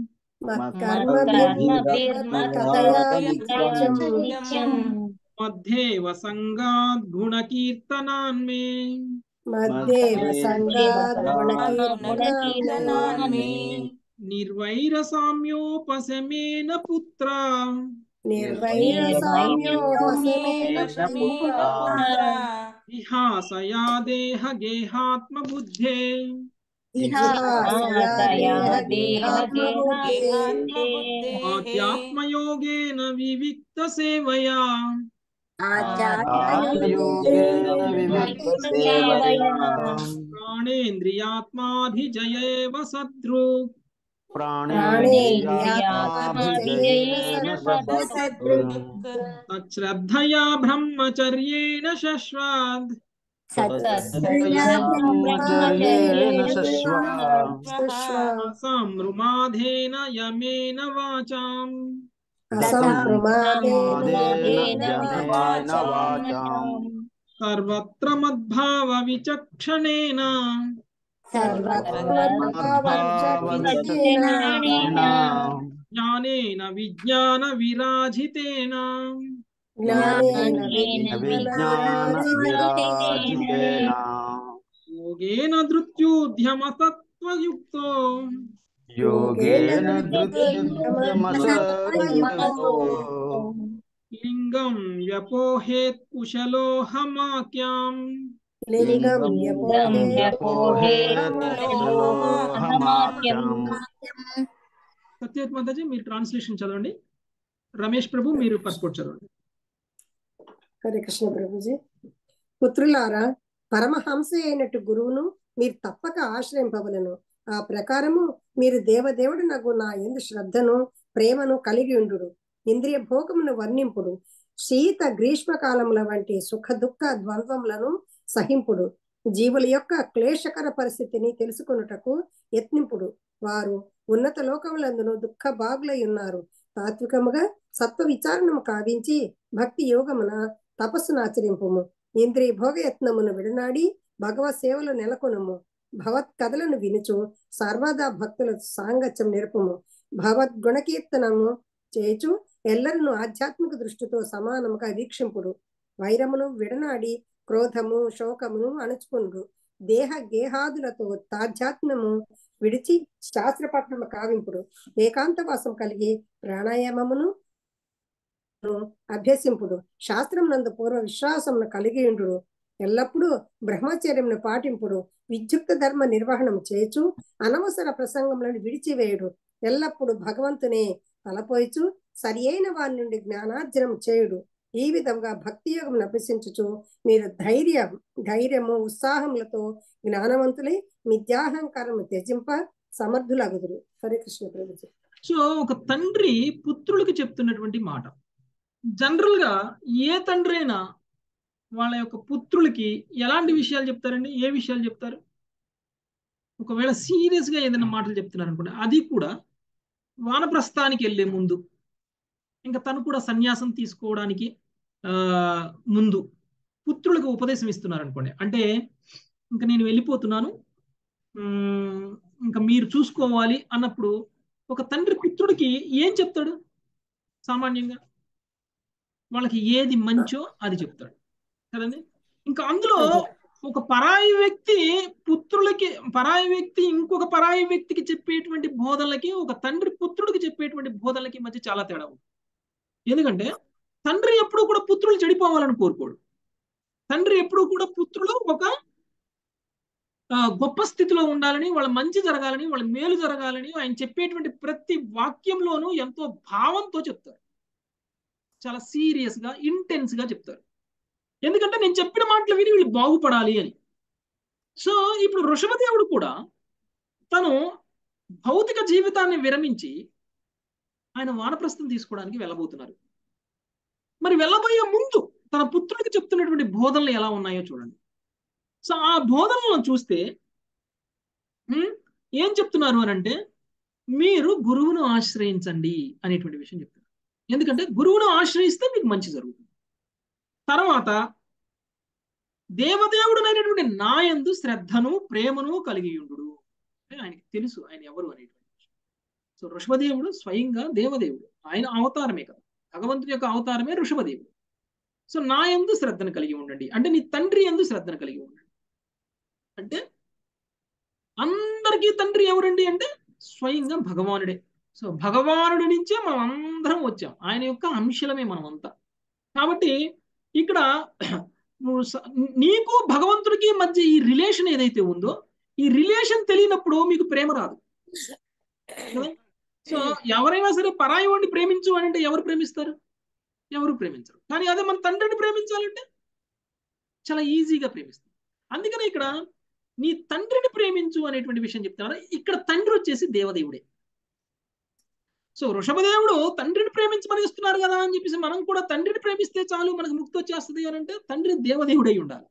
మధ్యేవ సంగాద్ గుణకీర్తనాన్మే మధ్యేవ సంగాత్ నిర్వైర సామ్యోపశమేన పుత్ర నిర్వైర సామ్యోపశమేన విహాసయా దేహ గేహాత్మ బుద్ధే ఆధ్యాత్మయోగేన వివిక్త సేవయా ప్రాణేంద్రియాత్మాభిజయేవ సద్రు తచ్శ్రద్ధయా బ్రహ్మచర్యేణ శశ్వద్ సంరుమాధేన యమేన వాచాం సర్వత్ర మద్భావ విచక్షణేన జ్ఞానేన విజ్ఞాన విరాజితేన యోగేన ధృత్యూద్యమ తత్వయుక్తో యోగేన లింగం వ్యపోహేత్ కుశలోహమాక్యాం లింగం సత్యవతి మాతాజీ మీరు ట్రాన్స్లేషన్ చదవండి రమేష్ ప్రభు మీరు పర్స్పోర్ట్ చదవండి హరే కృష్ణ ప్రభుజీ పుత్రులారా పరమహంస అయినట్టు గురువును మీరు తప్పక ఆశ్రయింపవలను ఆ ప్రకారము మీరు దేవదేవుడు నాకు నా ఎందు శ్రద్ధను ప్రేమను కలిగి ఉండు ఇంద్రియ భోగమును వర్ణింపుడు శీత గ్రీష్మ కాలముల వంటి సుఖ దుఃఖ ద్వంద్వములను సహింపుడు జీవుల యొక్క క్లేశకర పరిస్థితిని తెలుసుకొనుటకు యత్నింపుడు వారు ఉన్నత లోకములందును దుఃఖ బాగులై ఉన్నారు తాత్వికముగా సత్వ విచారణము కావించి భక్తి యోగమున తపస్సును ఆచరింపుము ఇంద్రియ భోగ యత్నమును విడనాడి భగవత్ సేవలు నెలకొనుము భగవత్ కథలను వినుచు సర్వదా భక్తుల సాంగత్యం నేర్పుము భగవద్ గుణకీర్తనము చేయుచు ఎల్లరను ఆధ్యాత్మిక దృష్టితో సమానముగా వీక్షింపుడు వైరమును విడనాడి క్రోధము శోకమును అణుచుకుండు దేహ గేహాదులతో తాధ్యాత్మ్యము విడిచి శాస్త్రపట్నము కావింపుడు ఏకాంతవాసం కలిగి ప్రాణాయామమును అభ్యసింపుడు శాస్త్రం నందు పూర్వ విశ్వాసమును కలిగి ఉండు ఎల్లప్పుడూ బ్రహ్మచర్యమును పాటింపుడు విద్యుక్త ధర్మ నిర్వహణం చేచు అనవసర ప్రసంగములను విడిచివేయుడు ఎల్లప్పుడూ భగవంతునే తలపోయిచు సరి అయిన వారి నుండి జ్ఞానార్జనం చేయుడు ఈ విధంగా భక్తి యోగం అభ్యసించుచు మీరు ధైర్యం ధైర్యము ఉత్సాహములతో జ్ఞానవంతులై మిథ్యాహంకారము త్యజింప సమర్థులగుదురు హరే కృష్ణ ప్రభుజీ సో ఒక తండ్రి పుత్రులకి చెప్తున్నటువంటి మాట జనరల్ గా ఏ తండ్రి అయినా వాళ్ళ యొక్క పుత్రులకి ఎలాంటి విషయాలు చెప్తారండి ఏ విషయాలు చెప్తారు ఒకవేళ సీరియస్ గా ఏదైనా మాటలు చెప్తున్నారు అనుకోండి అది కూడా వానప్రస్థానికి వెళ్లే ముందు ఇంకా తను కూడా సన్యాసం తీసుకోవడానికి ఆ ముందు పుత్రులకు ఉపదేశం ఇస్తున్నారు అనుకోండి అంటే ఇంకా నేను వెళ్ళిపోతున్నాను ఉమ్, ఇంకా మీరు చూసుకోవాలి అన్నప్పుడు ఒక తండ్రి పుత్రుడికి ఏం చెప్తాడు సామాన్యంగా వాళ్ళకి ఏది మంచో అది చెప్తాడు కదండి ఇంకా అందులో ఒక పరాయి వ్యక్తి పుత్రులకి పరాయి వ్యక్తి ఇంకొక పరాయి వ్యక్తికి చెప్పేటువంటి బోధనలకి ఒక తండ్రి పుత్రుడికి చెప్పేటువంటి బోధనలకి మధ్య చాలా తేడా ఉంది ఎందుకంటే తండ్రి ఎప్పుడు కూడా పుత్రులు చెడిపోవాలని కోరుకోడు తండ్రి ఎప్పుడు కూడా పుత్రులు ఒక ఆ, గొప్ప స్థితిలో ఉండాలని వాళ్ళ మంచి జరగాలని వాళ్ళ మేలు జరగాలని ఆయన చెప్పేటువంటి ప్రతి వాక్యంలోనూ ఎంతో భావంతో చెప్తారు చాలా సీరియస్ గా ఇంటెన్స్ గా చెప్తారు ఎందుకంటే నేను చెప్పిన మాటలు విని వీళ్ళు బాగుపడాలి అని సో ఇప్పుడు వృషభదేవుడు కూడా తను భౌతిక జీవితాన్ని విరమించి ఆయన వానప్రస్థం తీసుకోవడానికి వెళ్ళబోతున్నారు మరి వెళ్ళబోయే ముందు తన పుత్రుడికి చెప్తున్నటువంటి బోధనలు ఎలా ఉన్నాయో చూడండి సో ఆ బోధనలను చూస్తే ఉమ్, ఏం చెప్తున్నారు అని అంటే మీరు గురువును ఆశ్రయించండి అనేటువంటి విషయం చెప్తున్నారు ఎందుకంటే గురువును ఆశ్రయిస్తే మీకు మంచి జరుగుతుంది తర్వాత దేవదేవుడునైనటువంటి నాయందు శ్రద్ధను ప్రేమను కలిగి ఉండు ఆయనకి తెలుసు ఆయన ఎవరు అనేటువంటి విషయం. సో ఋషభదేవుడు స్వయంగా దేవదేవుడు ఆయన అవతారమే కదా భగవంతుడి యొక్క అవతారమే ఋషభదేవుడు సో నా ఎందు శ్రద్ధను కలిగి ఉండండి అంటే నీ తండ్రి ఎందు శ్రద్ధను కలిగి ఉండండి అంటే అందరికీ తండ్రి ఎవరండి అంటే స్వయంగా భగవానుడే సో భగవానుడి నుంచే మనం అందరం వచ్చాం ఆయన యొక్క అంశలమే మనం అంతా కాబట్టి ఇక్కడ నువ్వు స- నీకు భగవంతుడికి మధ్య ఈ రిలేషన్ ఏదైతే ఉందో ఈ రిలేషన్ తెలియనప్పుడు మీకు ప్రేమ రాదు కదా? సో ఎవరైనా సరే పరాయి వాడిని ప్రేమించు అని అంటే ఎవరు ప్రేమిస్తారు ఎవరు ప్రేమించరు కానీ అదే మన తండ్రిని ప్రేమించాలంటే చాలా ఈజీగా ప్రేమిస్తారు అందుకనే ఇక్కడ నీ తండ్రిని ప్రేమించు అనేటువంటి విషయం చెప్తున్నారు ఇక్కడ తండ్రి వచ్చేసి దేవదేవుడే సో వృషభదేవుడు తండ్రిని ప్రేమించమని ఇస్తున్నారు కదా అని చెప్పేసి మనం కూడా తండ్రిని ప్రేమిస్తే చాలు మనకు ముక్తి వచ్చేస్తుంది అని అంటే తండ్రి దేవదేవుడై ఉండాలి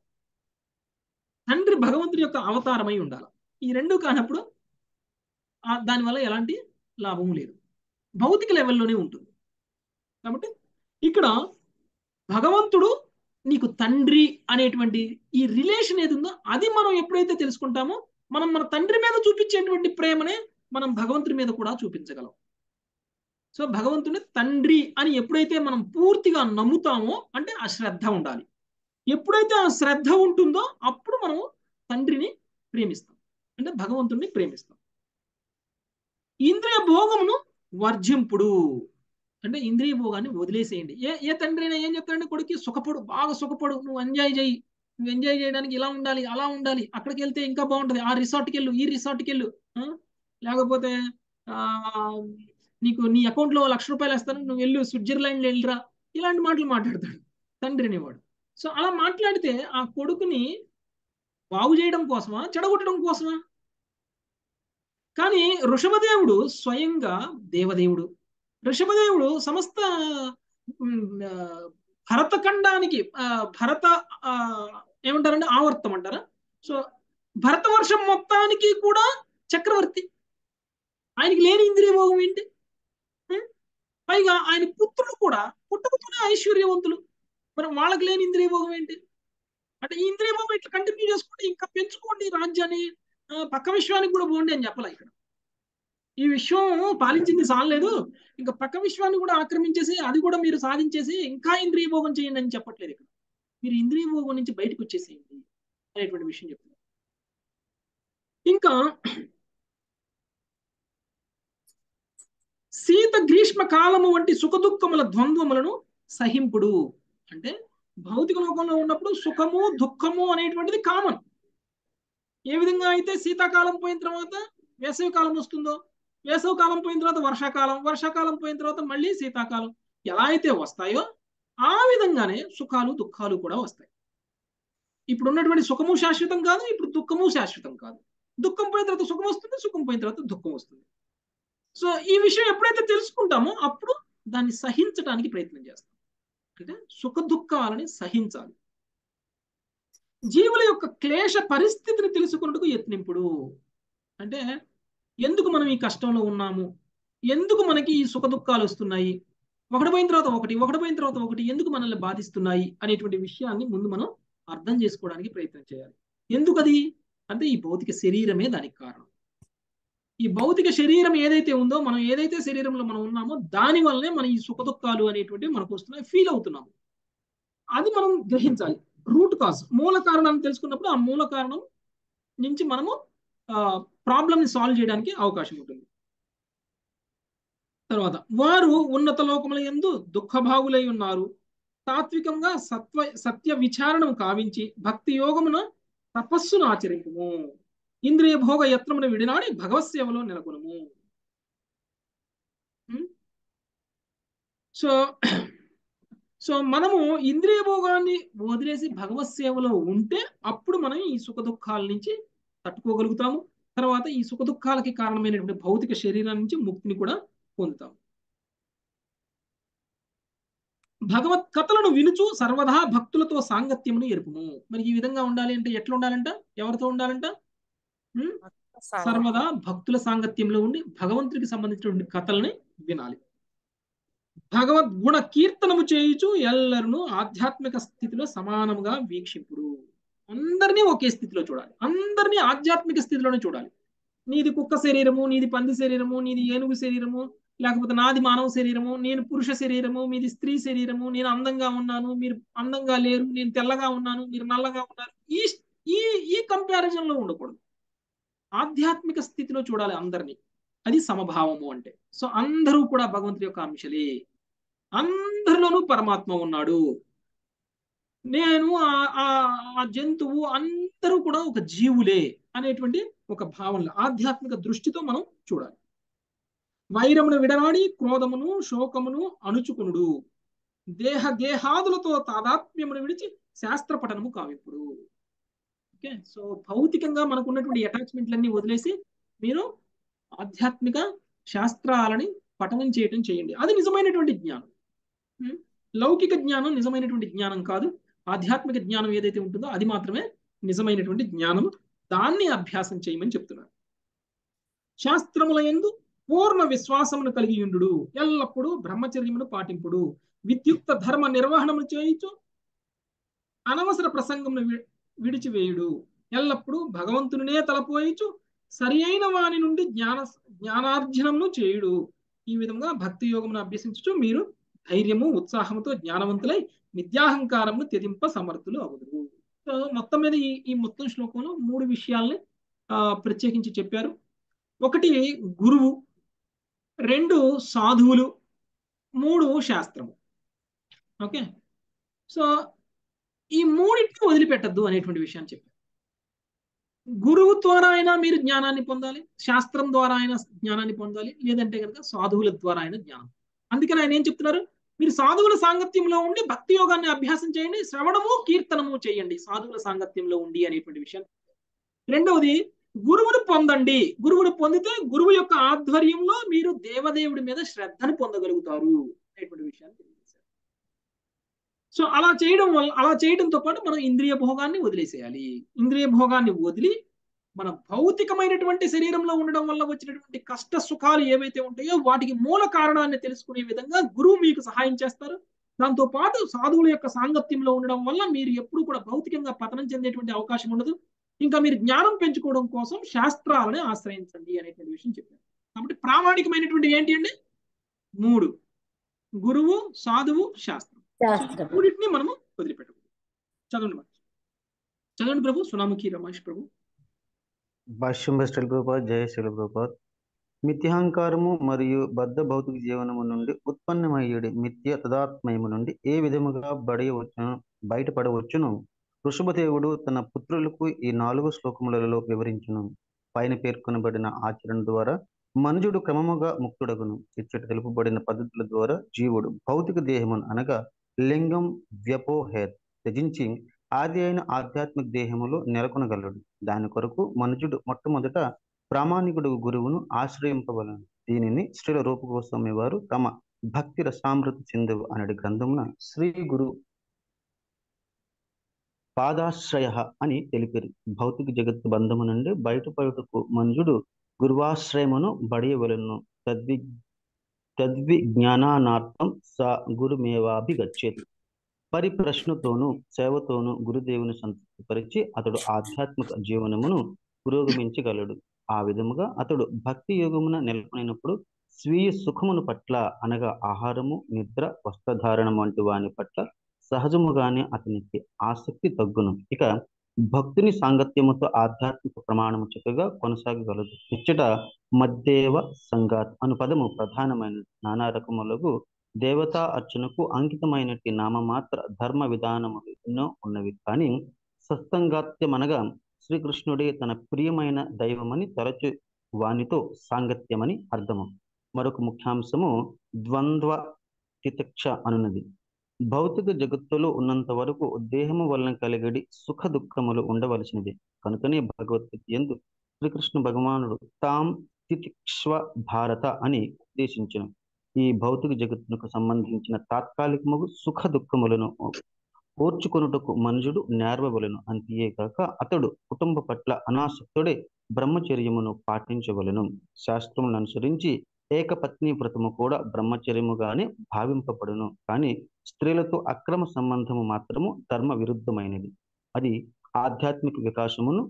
తండ్రి భగవంతుడి యొక్క అవతారమై ఉండాలి ఈ రెండు కానప్పుడు ఆ దానివల్ల ఎలాంటి లాభము లేదు భౌతిక లెవెల్లోనే ఉంటుంది కాబట్టి ఇక్కడ భగవంతుడు నీకు తండ్రి అనేటువంటి ఈ రిలేషన్ ఏది ఉందో అది మనం ఎప్పుడైతే తెలుసుకుంటామో మనం మన తండ్రి మీద చూపించేటువంటి ప్రేమనే మనం భగవంతుడి మీద కూడా చూపించగలం సో భగవంతుని తండ్రి అని ఎప్పుడైతే మనం పూర్తిగా నమ్ముతామో అంటే ఆ శ్రద్ధ ఉండాలి ఎప్పుడైతే ఆ శ్రద్ధ ఉంటుందో అప్పుడు మనం తండ్రిని ప్రేమిస్తాం అంటే భగవంతుడిని ప్రేమిస్తాం ఇంద్రియ భోగమును వర్జింపుడు అంటే ఇంద్రియ భోగాన్ని వదిలేసేయండి ఏ ఏ తండ్రి అయినా ఏం చెప్తాడంటే కొడుకు సుఖపడు బాగా సుఖపడు నువ్వు ఎంజాయ్ చేయి నువ్వు ఎంజాయ్ చేయడానికి ఇలా ఉండాలి అలా ఉండాలి అక్కడికి వెళ్తే ఇంకా బాగుంటది ఆ రిసార్ట్కి వెళ్ళు ఈ రిసార్ట్కి వెళ్ళు ఆ? లేకపోతే ఆ నీకు నీ అకౌంట్ లో లక్ష రూపాయలు వేస్తాను నువ్వు వెళ్ళు స్విట్జర్లాండ్ వెళ్ళిరా ఇలాంటి మాటలు మాట్లాడతాడు తండ్రి అనేవాడు సో అలా మాట్లాడితే ఆ కొడుకుని బాగు చేయడం కోసమా చెడగొట్టడం కోసమా కానీ ఋషభదేవుడు స్వయంగా దేవదేవుడు ఋషభదేవుడు సమస్త ఉమ్, ఆ, భరతఖండానికి ఆ, భరత ఆ, ఏమంటారంటే ఆవర్తం అంటారా సో భరతవర్షం మొత్తానికి కూడా చక్రవర్తి ఆయనకి లేని ఇంద్రియ భోగం ఏంటి ఉం? పైగా ఆయన పుత్రులు కూడా పుట్టకతోనే ఐశ్వర్యవంతులు మరి వాళ్ళకి లేని ఇంద్రియ భోగం ఏంటి అంటే ఈ ఇంద్రియ భోగం ఇట్లా కంటిన్యూ చేసుకుంటే ఇంకా పెంచుకోండి రాజ్యాన్ని ఆ, పక్క విశ్వానికి కూడా పోండి అని చెప్పాలి ఇక్కడ ఈ విశ్వం పాలించింది సాలలేదు ఇంకా పక్క విశ్వాన్ని కూడా ఆక్రమించేసి అది కూడా మీరు సాధించేసి ఇంకా ఇంద్రియ భోగం చేయండి అని చెప్పట్లేదు ఇక్కడ మీరు ఇంద్రియ భోగం నుంచి బయటకు వచ్చేసేయండి అనేటువంటి విషయం చెప్తున్నారు ఇంకా శీత గ్రీష్మ కాలము వంటి సుఖదుఖముల ద్వంద్వములను సహింపుడు అంటే భౌతిక లోకంలో ఉన్నప్పుడు సుఖము దుఃఖము అనేటువంటిది కామన్ ఏ విధంగా అయితే శీతాకాలం పోయిన తర్వాత వేసవి కాలం వస్తుందో వేసవి కాలం పోయిన తర్వాత వర్షాకాలం వర్షాకాలం పోయిన తర్వాత మళ్ళీ శీతాకాలం ఎలా అయితే వస్తాయో ఆ విధంగానే సుఖాలు దుఃఖాలు కూడా వస్తాయి ఇప్పుడు ఉన్నటువంటి సుఖము శాశ్వతం కాదు ఇప్పుడు దుఃఖము శాశ్వతం కాదు దుఃఖం పోయిన తర్వాత సుఖం వస్తుంది సుఖం పోయిన తర్వాత దుఃఖం వస్తుంది సో ఈ విషయం ఎప్పుడైతే తెలుసుకుంటామో అప్పుడు దాన్ని సహించడానికి ప్రయత్నం చేస్తాం అంటే సుఖ దుఃఖాలని సహించాలి జీవుల యొక్క క్లేశ పరిస్థితిని తెలుసుకున్నట్టుకు యత్నింపుడు అంటే ఎందుకు మనం ఈ కష్టంలో ఉన్నాము ఎందుకు మనకి ఈ సుఖ దుఃఖాలు వస్తున్నాయి ఒకటి పోయిన తర్వాత ఒకటి ఒకటి పోయిన తర్వాత ఒకటి ఎందుకు మనల్ని బాధిస్తున్నాయి అనేటువంటి విషయాన్ని ముందు మనం అర్థం చేసుకోవడానికి ప్రయత్నం చేయాలి ఎందుకు అది అంటే ఈ భౌతిక శరీరమే దానికి కారణం ఈ భౌతిక శరీరం ఏదైతే ఉందో మనం ఏదైతే శరీరంలో మనం ఉన్నామో దాని వల్లనే మనం ఈ సుఖ దుఃఖాలు అనేటువంటివి మనకు వస్తున్నాయి ఫీల్ అవుతున్నాము అది మనం గ్రహించాలి రూట్ కాజ్ మూల కారణాన్ని తెలుసుకున్నప్పుడు ఆ మూల కారణం నుంచి మనము ప్రాబ్లమ్ని సాల్వ్ చేయడానికి అవకాశం ఉంటుంది తర్వాత వారు ఉన్నత లోకముల ఎందు దుఃఖభాగులై ఉన్నారు తాత్వికంగా సత్వ సత్య విచారణం కావించి భక్తి యోగమున తపస్సును ఆచరింపుము ఇంద్రియ భోగ యత్నమును విడినాడి భగవత్ సేవలో నెలకొనము సో సో మనము ఇంద్రియ భోగాన్ని వదిలేసి భగవత్ సేవలో ఉంటే అప్పుడు మనం ఈ సుఖ దుఃఖాల నుంచి తట్టుకోగలుగుతాము తర్వాత ఈ సుఖ దుఃఖాలకి కారణమైనటువంటి భౌతిక శరీరం నుంచి ముక్తిని కూడా పొందుతాం భగవత్ కథలను వినుచు సర్వదా భక్తులతో సాంగత్యమును ఎరుపుము మరి ఈ విధంగా ఉండాలి అంటే ఎట్లా ఉండాలంట ఎవరితో ఉండాలంట సర్వదా భక్తుల సాంగత్యంలో ఉండి భగవంతుడికి సంబంధించినటువంటి కథల్ని వినాలి భగవద్ గుణ కీర్తనము చేయుచు ఎల్లరను ఆధ్యాత్మిక స్థితిలో సమానముగా వీక్షింపుడు అందరినీ ఒకే స్థితిలో చూడాలి అందరినీ ఆధ్యాత్మిక స్థితిలోనే చూడాలి నీది కుక్క శరీరము నీది పంది శరీరము నీది ఏనుగు శరీరము లేకపోతే నాది మానవ శరీరము నేను పురుష శరీరము మీది స్త్రీ శరీరము నేను అందంగా ఉన్నాను మీరు అందంగా లేరు నేను తెల్లగా ఉన్నాను మీరు నల్లగా ఉన్నారు ఈ ఈ ఈ కంపారిజన్ లో ఉండకూడదు ఆధ్యాత్మిక స్థితిలో చూడాలి అందరినీ అది సమభావము అంటే సో అందరూ కూడా భగవంతుడి యొక్క అంశలే అందరిలోనూ పరమాత్మ ఉన్నాడు నేను ఆ జంతువు అందరూ కూడా ఒక జీవులే అనేటువంటి ఒక భావనలో ఆధ్యాత్మిక దృష్టితో మనం చూడాలి వైరమును విడనాడి క్రోధమును శోకమును అణుచుకునుడు దేహ గేహాదులతో తాదాత్మ్యమును విడిచి శాస్త్ర పఠనము కావిప్పుడు ఓకే సో భౌతికంగా మనకు ఉన్నటువంటి అటాచ్మెంట్లన్నీ వదిలేసి మీరు ఆధ్యాత్మిక శాస్త్రాలని పఠనం చేయటం చేయండి అది నిజమైనటువంటి జ్ఞానం లౌకిక జ్ఞానం నిజమైనటువంటి జ్ఞానం కాదు ఆధ్యాత్మిక జ్ఞానం ఏదైతే ఉంటుందో అది మాత్రమే నిజమైనటువంటి జ్ఞానం దాన్ని అభ్యాసం చేయమని చెప్తున్నారు శాస్త్రముల ఎందు పూర్ణ విశ్వాసమును కలిగి ఉండు ఎల్లప్పుడూ బ్రహ్మచర్యమును పాటింపుడు విద్యుక్త ధర్మ నిర్వహణము చేయించు అనవసర ప్రసంగమును విడిచివేయుడు ఎల్లప్పుడూ భగవంతునినే తలపోయిచు సరి అయిన వాని నుండి జ్ఞాన జ్ఞానార్జనమును చేయుడు ఈ విధంగా భక్తి యోగమును అభ్యసించుచు మీరు ధైర్యము ఉత్సాహముతో జ్ఞానవంతులై విద్యాహంకారమును త్యజింప సమర్థులు అవుదురు సో మొత్తం మీద ఈ ఈ మొత్తం శ్లోకంలో మూడు విషయాల్ని ప్రత్యేకించి చెప్పారు ఒకటి గురువు రెండు సాధువులు మూడు శాస్త్రము ఓకే సో ఈ మూడింటిని వదిలిపెట్టద్దు అనేటువంటి విషయాన్ని చెప్పారు గురువు ద్వారా అయినా మీరు జ్ఞానాన్ని పొందాలి శాస్త్రం ద్వారా అయినా జ్ఞానాన్ని పొందాలి లేదంటే కనుక సాధువుల ద్వారా అయినా జ్ఞానం అందుకని ఆయన ఏం చెప్తున్నారు మీరు సాధువుల సాంగత్యంలో ఉండి భక్తి యోగాన్ని అభ్యాసం చేయండి శ్రవణము కీర్తనము చేయండి సాధువుల సాంగత్యంలో ఉండి అనేటువంటి విషయం రెండవది గురువును పొందండి గురువును పొందితే గురువు యొక్క ఆధ్వర్యంలో మీరు దేవదేవుడి మీద శ్రద్ధను పొందగలుగుతారు అనేటువంటి విషయాన్ని తెలియజేశారు సో అలా చేయడం వల్ల అలా చేయడంతో పాటు మనం ఇంద్రియ భోగాన్ని వదిలేసేయాలి ఇంద్రియ భోగాన్ని వదిలి మన భౌతికమైనటువంటి శరీరంలో ఉండడం వల్ల వచ్చినటువంటి కష్ట సుఖాలు ఏవైతే ఉంటాయో వాటికి మూల కారణాన్ని తెలుసుకునే విధంగా గురువు మీకు సహాయం చేస్తారు దాంతో పాటు సాధువుల యొక్క సాంగత్యంలో ఉండడం వల్ల మీరు ఎప్పుడు కూడా భౌతికంగా పతనం చెందేటువంటి అవకాశం ఉండదు ఇంకా మీరు జ్ఞానం పెంచుకోవడం కోసం శాస్త్రాలని ఆశ్రయించండి అనేటువంటి విషయం చెప్పారు కాబట్టి ప్రామాణికమైనటువంటి ఏంటి అండి మూడు గురువు సాధువు శాస్త్రం మూడింటిని మనము వదిలిపెట్టకూడదు చదవండి చదవండి ప్రభు సునాముఖి రమేష్ ప్రభు భాష్యం బెస్టల్ ప్రభుపాద్ జయ శిల ప్రభుపాద్ మిథ్యాహంకారము మరియు బద్ధ భౌతిక జీవనము నుండి ఉత్పన్నమయ్యేది మిథ్య తదాత్మయము నుండి ఏ విధముగా బడయవచ్చును బయటపడవచ్చును వృషభదేవుడు తన పుత్రులకు ఈ నాలుగు శ్లోకములలో వివరించును పైన పేర్కొనబడిన ఆచరణ ద్వారా మనుజుడు క్రమముగా ముక్తుడగును ఇచ్చట తెలుపబడిన పద్ధతుల ద్వారా జీవుడు భౌతిక దేహమును అనగా లింగం వ్యపోహేత్ త్యజించి ఆది అయిన ఆధ్యాత్మిక దేహములో నెలకొనగలడు దాని కొరకు మనుజుడు మొట్టమొదట ప్రామాణికుడు గురువును ఆశ్రయింపవలను దీనిని శ్రీల రూపగోస్వామి వారు తమ భక్తి రసామృత సింధువు అనడి గ్రంథమున శ్రీ గురు పాదాశ్రయ అని తెలిపిరి భౌతిక జగత్తు బంధము నుండి బయటపడుటకు మంజుడు గురువాశ్రయమును బడియవలను తద్వి తద్విజ్ఞానానార్థం స గురుమేవాభిగచ్చేది పరిప్రశ్నతోనూ సేవతోనూ గురుదేవుని సంతృప్తిపరిచి అతడు ఆధ్యాత్మిక జీవనమును పురోగమించగలడు ఆ విధముగా అతడు భక్తి యోగమున నెలకొనినప్పుడు స్వీయ సుఖమును పట్ల అనగా ఆహారము నిద్ర వస్త్రధారణం వంటి వాని పట్ల సహజముగానే అతనికి ఆసక్తి తగ్గును ఇక భక్తుని సాంగత్యముతో ఆధ్యాత్మిక ప్రమాణము చక్కగా కొనసాగగలదు ఇచ్చట మద్దేవ సంగాత్ అను పదము ప్రధానమైన నానా రకములకు దేవతా అర్చనకు అంకితమైనట్టి నామమాత్ర ధర్మ విధానములు ఎన్నో ఉన్నవి కానీ సత్సంగాత్యమనగా శ్రీకృష్ణుడే తన ప్రియమైన దైవమని తరచు వానితో సాంగత్యమని అర్థము మరొక ముఖ్యాంశము ద్వంద్వ తితిక్ష అనున్నది భౌతిక జగత్తులో ఉన్నంత వరకు దేహము వలన కలిగడి సుఖ దుఃఖములు ఉండవలసినది కనుకనే భగవద్గీత ఎందు శ్రీకృష్ణ భగవానుడు తాం తితిక్ష్వ భారత అని ఉద్దేశించను ఈ భౌతిక జగత్తునకు సంబంధించిన తాత్కాలికము సుఖ దుఃఖములను ఓర్చుకొనుటకు మనుజుడు నేర్వవలను అంతేకాక అతడు కుటుంబ పట్ల అనాసక్తుడే బ్రహ్మచర్యమును పాటించవలను శాస్త్రములను అనుసరించి ఏకపత్ని వ్రతము కూడా బ్రహ్మచర్యముగానే భావింపబడును కానీ స్త్రీలతో అక్రమ సంబంధము మాత్రము ధర్మ విరుద్ధమైనది అది ఆధ్యాత్మిక వికాసమును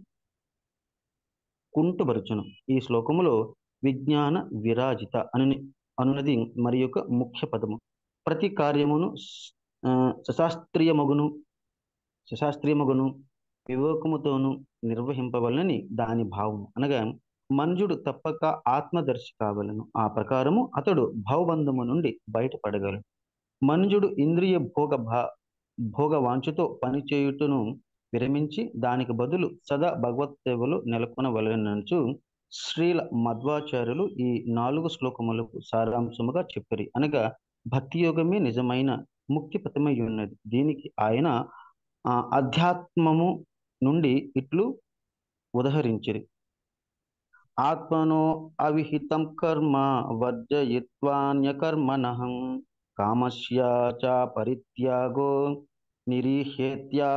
కుంటుబరుచును ఈ శ్లోకములో విజ్ఞాన విరాజిత అని అనున్నది మరి యొక్క ముఖ్య పదము ప్రతి కార్యమును సశాస్త్రీయమగును సశాస్త్రీయమగును వివేకముతోను నిర్వహింపవలనని దాని భావము అనగా మనుజుడు తప్పక ఆత్మదర్శి కావలను ఆ ప్రకారము అతడు భవబంధము నుండి బయటపడగలడు మనుజుడు ఇంద్రియ భోగ భా భోగ వాంఛతో పనిచేయుటను విరమించి దానికి బదులు సదా భగవత్ సేవలు నెలకొనవలనచు శ్రీల మధ్వాచార్యులు ఈ నాలుగు శ్లోకములకు సారాంశముగా చెప్పారు అనగా భక్తి యోగమే నిజమైన ముఖ్య పథమై ఉన్నది దీనికి ఆయన అధ్యాత్మము నుండి ఇట్లు ఉదహరించిరి ఆత్మనో అవిహితం కర్మ వర్జయిత్వాన్యకర్మణ కామస్య చ పరిత్యాగో నిరీహేత్యా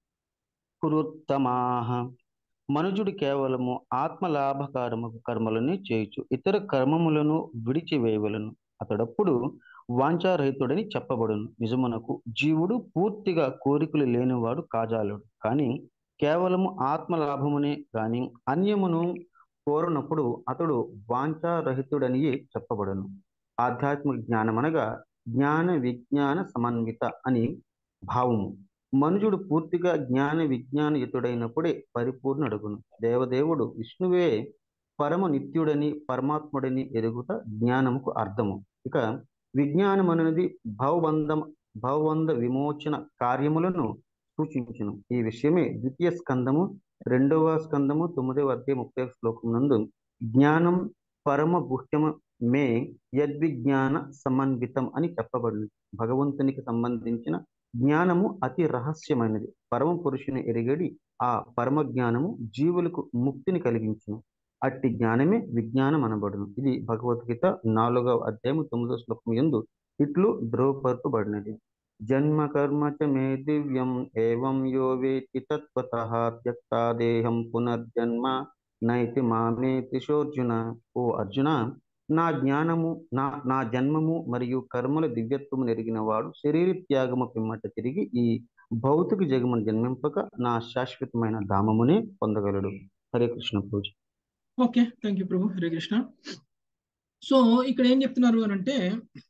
కురుత్తమాహ మనుజుడు కేవలము ఆత్మలాభకారము కర్మలని చేయుచు ఇతర కర్మములను విడిచివేయవలను అతడప్పుడు వాంఛారహితుడని చెప్పబడును నిజమునకు జీవుడు పూర్తిగా కోరికలు లేనివాడు కాజాలడు కానీ కేవలము ఆత్మలాభమునే గాని అన్యమును కోరనప్పుడు అతడు వాంఛారహితుడనియే చెప్పబడును ఆధ్యాత్మిక జ్ఞానం అనగా జ్ఞాన విజ్ఞాన సమన్విత అని భావము మనుజుడు పూర్తిగా జ్ఞాన విజ్ఞానయుతుడైనప్పుడే పరిపూర్ణుడగును దేవదేవుడు విష్ణువే పరమ నిత్యుడని పరమాత్ముడని ఎరుగుట జ్ఞానముకు అర్థము ఇక విజ్ఞానం అనేది భవబంధం భవబంధ విమోచన కార్యములను సూచించును ఈ విషయమే ద్వితీయ స్కందము రెండవ స్కందము తొమ్మిదవ అధ్యాయ ముప్పై శ్లోకం నందు జ్ఞానం పరమ గుహ్యము మే యద్విజ్ఞాన సమన్వితం అని చెప్పబడింది భగవంతునికి సంబంధించిన జ్ఞానము అతి రహస్యమైనది పరమ పురుషుని ఎరిగడి ఆ పరమ జ్ఞానము జీవులకు ముక్తిని కలిగించును అట్టి జ్ఞానమే విజ్ఞానం అనబడును ఇది భగవద్గీత నాలుగవ అధ్యాయం తొమ్మిదవ శ్లోకం ఎందు ఇట్లు ధ్రువపరచబడినది జన్మ కర్మ చ మే దివ్యం ఏవం యో వేతి తత్వత త్యక్తాదేహం పునర్జన్మ నైతి మామేతి శోర్జున ఓ అర్జున నా జ్ఞానము నా నా జన్మము మరియు కర్మల దివ్యత్వము నెరిగిన వాడు శరీర త్యాగము పిమ్మట తిరిగి ఈ భౌతిక జగమును జన్మింపక నా శాశ్వతమైన ధామమునే పొందగలడు హరే కృష్ణ పూజ ఓకే థ్యాంక్ యూ ప్రభు హరే కృష్ణ సో ఇక్కడ ఏం చెప్తున్నారు అని అంటే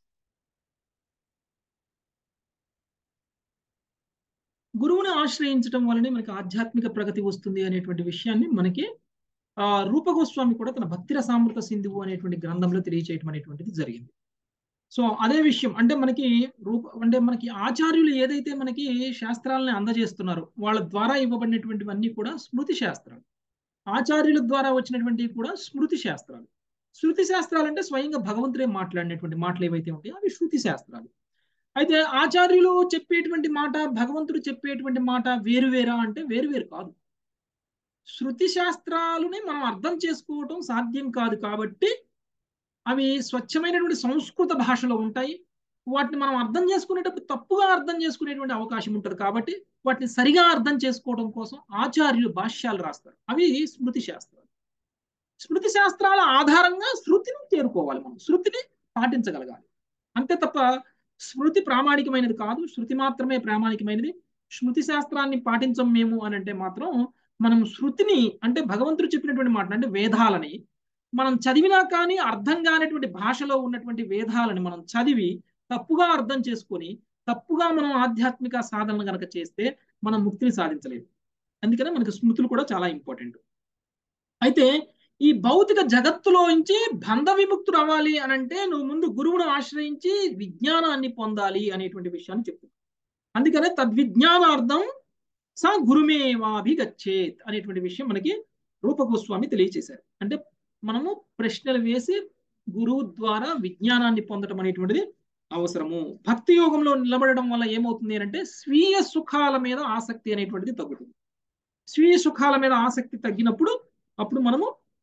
గురువుని ఆశ్రయించడం వల్లనే మనకి ఆధ్యాత్మిక ప్రగతి వస్తుంది అనేటువంటి విషయాన్ని మనకి ఆ రూపగోస్వామి కూడా తన భక్తి రసామృత సింధువు అనేటువంటి గ్రంథంలో తెలియచేయటం అనేటువంటిది జరిగింది సో అదే విషయం అంటే మనకి రూప అంటే మనకి ఆచార్యులు ఏదైతే మనకి శాస్త్రాలని అందజేస్తున్నారో వాళ్ళ ద్వారా ఇవ్వబడినటువంటివన్నీ కూడా స్మృతి శాస్త్రాలు ఆచార్యుల ద్వారా వచ్చినటువంటివి కూడా స్మృతి శాస్త్రాలు శృతి శాస్త్రాలు అంటే స్వయంగా భగవంతుడే మాట్లాడినటువంటి మాటలు ఏవైతే ఉంటాయో అవి శృతి శాస్త్రాలు అయితే ఆచార్యులు చెప్పేటువంటి మాట భగవంతుడు చెప్పేటువంటి మాట వేరువేరా అంటే వేరువేరు కాదు శృతి శాస్త్రాలని మనం అర్థం చేసుకోవటం సాధ్యం కాదు కాబట్టి అవి స్వచ్ఛమైనటువంటి సంస్కృత భాషలో ఉంటాయి వాటిని మనం అర్థం చేసుకునేటప్పుడు తప్పుగా అర్థం చేసుకునేటువంటి అవకాశం ఉంటుంది కాబట్టి వాటిని సరిగా అర్థం చేసుకోవడం కోసం ఆచార్యులు భాష్యాలు రాస్తారు అవి స్మృతి శాస్త్రాలు స్మృతి శాస్త్రాల ఆధారంగా శృతిని చేరుకోవాలి మనం శృతిని పాటించగలగాలి అంతే తప్ప స్మృతి ప్రామాణికమైనది కాదు శృతి మాత్రమే ప్రామాణికమైనది స్మృతి శాస్త్రాన్ని పాటించం మేము అని అంటే మాత్రం మనం శృతిని అంటే భగవంతుడు చెప్పినటువంటి మాట అంటే వేదాలని మనం చదివినా కానీ అర్థం కానటువంటి భాషలో ఉన్నటువంటి వేదాలని మనం చదివి తప్పుగా అర్థం చేసుకొని తప్పుగా మనం ఆధ్యాత్మిక సాధనలు కనుక చేస్తే మనం ముక్తిని సాధించలేము అందుకనే మనకి స్మృతులు కూడా చాలా ఇంపార్టెంట్ అయితే ఈ భౌతిక జగత్తులోంచి బంధ విముక్తుడు అవ్వాలి అని అంటే నువ్వు ముందు గురువును ఆశ్రయించి విజ్ఞానాన్ని పొందాలి అనేటువంటి విషయాన్ని చెప్తుంది అందుకనే తద్విజ్ఞానార్థం స గురుమేవాభిగచ్చేత్ అనేటువంటి విషయం మనకి రూపగోస్వామి తెలియచేశారు అంటే మనము ప్రశ్నలు వేసి గురువు ద్వారా విజ్ఞానాన్ని పొందడం అనేటువంటిది అవసరము భక్తి యోగంలో నిలబడడం వల్ల ఏమవుతుంది అంటే స్వీయ సుఖాల మీద ఆసక్తి అనేటువంటిది తగ్గుతుంది స్వీయ సుఖాల మీద ఆసక్తి తగ్గినప్పుడు అప్పుడు మనము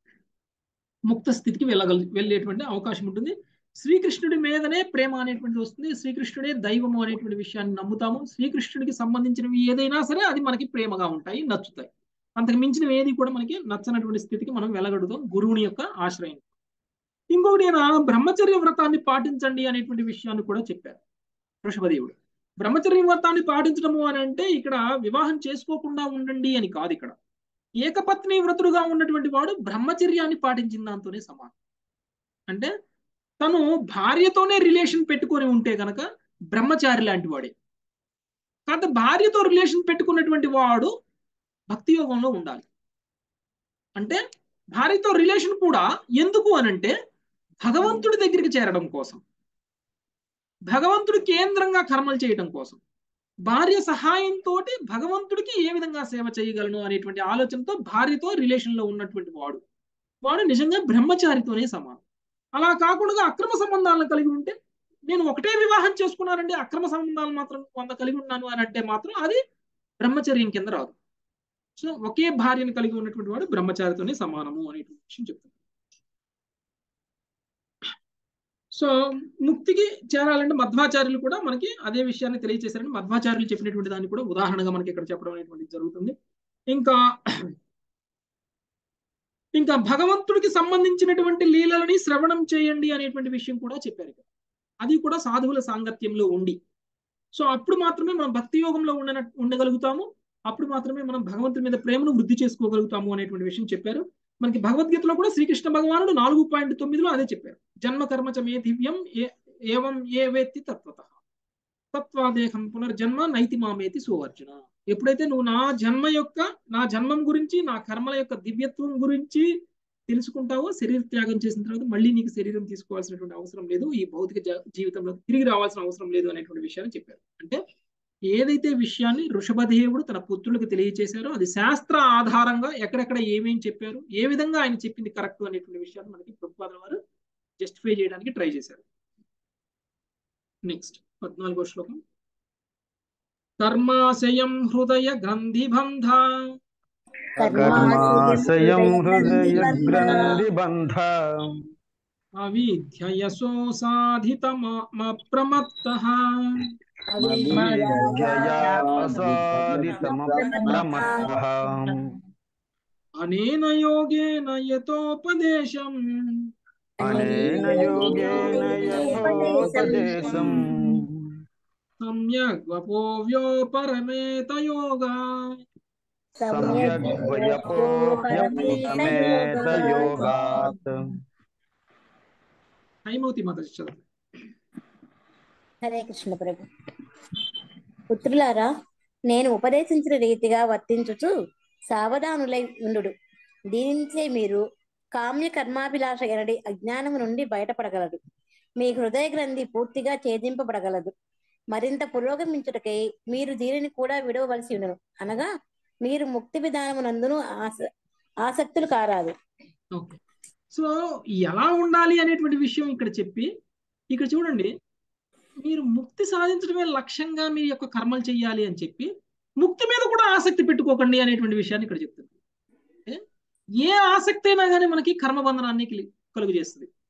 ముక్త స్థితికి వెళ్ళగల వెళ్ళేటువంటి అవకాశం ఉంటుంది శ్రీకృష్ణుడి మీదనే ప్రేమ అనేటువంటిది వస్తుంది శ్రీకృష్ణుడే దైవము అనేటువంటి విషయాన్ని నమ్ముతాము శ్రీకృష్ణుడికి సంబంధించినవి ఏదైనా సరే అది మనకి ప్రేమగా ఉంటాయి నచ్చుతాయి అంతకు మించినవి ఏది కూడా మనకి నచ్చనటువంటి స్థితికి మనం వెళ్ళగలుగుతాం గురువుని యొక్క ఆశ్రయం ఇంకొకటి ఆయన బ్రహ్మచర్య వ్రతాన్ని పాటించండి అనేటువంటి విషయాన్ని కూడా చెప్పారు వృషభదేవుడు బ్రహ్మచర్య వ్రతాన్ని పాటించడము అని అంటే ఇక్కడ వివాహం చేసుకోకుండా ఉండండి అని కాదు ఇక్కడ ఏకపత్ని వ్రతుడుగా ఉన్నటువంటి వాడు బ్రహ్మచర్యాన్ని పాటించిన దాంతోనే సమానం అంటే తను భార్యతోనే రిలేషన్ పెట్టుకొని ఉంటే గనక బ్రహ్మచారి లాంటి వాడే కాకపోతే భార్యతో రిలేషన్ పెట్టుకున్నటువంటి వాడు భక్తి యోగంలో ఉండాలి అంటే భార్యతో రిలేషన్ కూడా ఎందుకు అనంటే భగవంతుడి దగ్గరికి చేరడం కోసం భగవంతుడి కేంద్రంగా కర్మలు చేయడం కోసం భార్య సహాయంతో భగవంతుడికి ఏ విధంగా సేవ చేయగలను అనేటువంటి ఆలోచనతో భార్యతో రిలేషన్లో ఉన్నటువంటి వాడు వాడు నిజంగా బ్రహ్మచారితోనే సమానం అలా కాకుండా అక్రమ సంబంధాలను కలిగి ఉంటే నేను ఒకటే వివాహం చేసుకున్నానండి అక్రమ సంబంధాలు మాత్రం వంద కలిగి ఉన్నాను అని అంటే మాత్రం అది బ్రహ్మచర్యం కింద రాదు సో ఒకే భార్యను కలిగి ఉన్నటువంటి వాడు బ్రహ్మచారితోనే సమానము అనేటువంటి విషయం చెప్తాను సో ముక్తికి చేరాలంటే మధ్వాచార్యులు కూడా మనకి అదే విషయాన్ని తెలియజేశారని మధ్వాచార్యులు చెప్పినటువంటి దాన్ని కూడా ఉదాహరణగా మనకి ఇక్కడ చెప్పడం అనేటువంటిది జరుగుతుంది ఇంకా ఇంకా భగవంతుడికి సంబంధించినటువంటి లీలలని శ్రవణం చేయండి అనేటువంటి విషయం కూడా చెప్పారు ఇక్కడ అది కూడా సాధువుల సాంగత్యంలో ఉండి సో అప్పుడు మాత్రమే మనం భక్తి యోగంలో ఉండ ఉండగలుగుతాము అప్పుడు మాత్రమే మనం భగవంతుడి మీద ప్రేమను వృద్ధి చేసుకోగలుగుతాము అనేటువంటి విషయం చెప్పారు మనకి భగవద్గీతలో కూడా శ్రీకృష్ణ భగవానుడు నాలుగు పాయింట్ తొమ్మిదిలో అదే చెప్పారు జన్మ కర్మ చ మే దివ్యం ఏ ఏవం ఏ వేత్తి తత్వత తత్వాదేహం పునర్జన్మ నైతి మామేతి సువర్జున ఎప్పుడైతే నువ్వు నా జన్మ యొక్క నా జన్మం గురించి నా కర్మల యొక్క దివ్యత్వం గురించి తెలుసుకుంటావో శరీర త్యాగం చేసిన తర్వాత మళ్ళీ నీకు శరీరం తీసుకోవాల్సినటువంటి అవసరం లేదు ఈ భౌతిక జీవితంలో తిరిగి రావాల్సిన అవసరం లేదు అనేటువంటి విషయాన్ని చెప్పారు అంటే ఏదైతే విషయాన్ని ఋషభదేవుడు తన పుత్రులకు తెలియచేశారో అది శాస్త్ర ఆధారంగా ఎక్కడెక్కడ ఏమేం చెప్పారు ఏ విధంగా ఆయన చెప్పింది కరెక్ట్ అనేటువంటి విషయాన్ని మనకి ప్రభుపాదుల వారు జస్టిఫై చేయడానికి ట్రై చేశారు నెక్స్ట్ పద్నాలుగో శ్లోకం కర్మాశయం హృదయ గ్రంథిబంధ కర్మాశయం హృదయ గ్రంథిబంధ అవిధ్యయసో సాధితమప్రమత్త అనేన యోగేన యతోపదేశం అనేన యోగేన యథోపదేశం సమ్యక్ వపోవ్యో పరమేత యోగా సమ్యక్ వయపోహ్యపరమేత యోగాత్ హైమవతి మాత చదువు హరే కృష్ణ ప్రభు పుత్రులారా నేను ఉపదేశించిన రీతిగా వర్తించుచు సావధానులై ఉండు దీనించే మీరు కామ్య కర్మాభిలాష ఎనడి అజ్ఞానము నుండి బయటపడగలరు మీ హృదయ గ్రంథి పూర్తిగా ఛేదింపబడగలదు మరింత పురోగమించుటకై మీరు దీనిని కూడా విడవవలసి ఉండను అనగా మీరు ముక్తి విధానమునందును ఆస ఆసక్తులు కారాదు ఓకే సో ఎలా ఉండాలి అనేటువంటి విషయం ఇక్కడ చెప్పి ఇక్కడ చూడండి మీరు ముక్తి సాధించడమే లక్ష్యంగా మీ యొక్క కర్మలు చేయాలి అని చెప్పి ముక్తి మీద కూడా ఆసక్తి పెట్టుకోకండి అనేటువంటి విషయాన్ని ఇక్కడ చెప్తుంది ఏ ఆసక్తి అయినా కానీ మనకి కర్మబంధనాన్ని కలుగు చేస్తుంది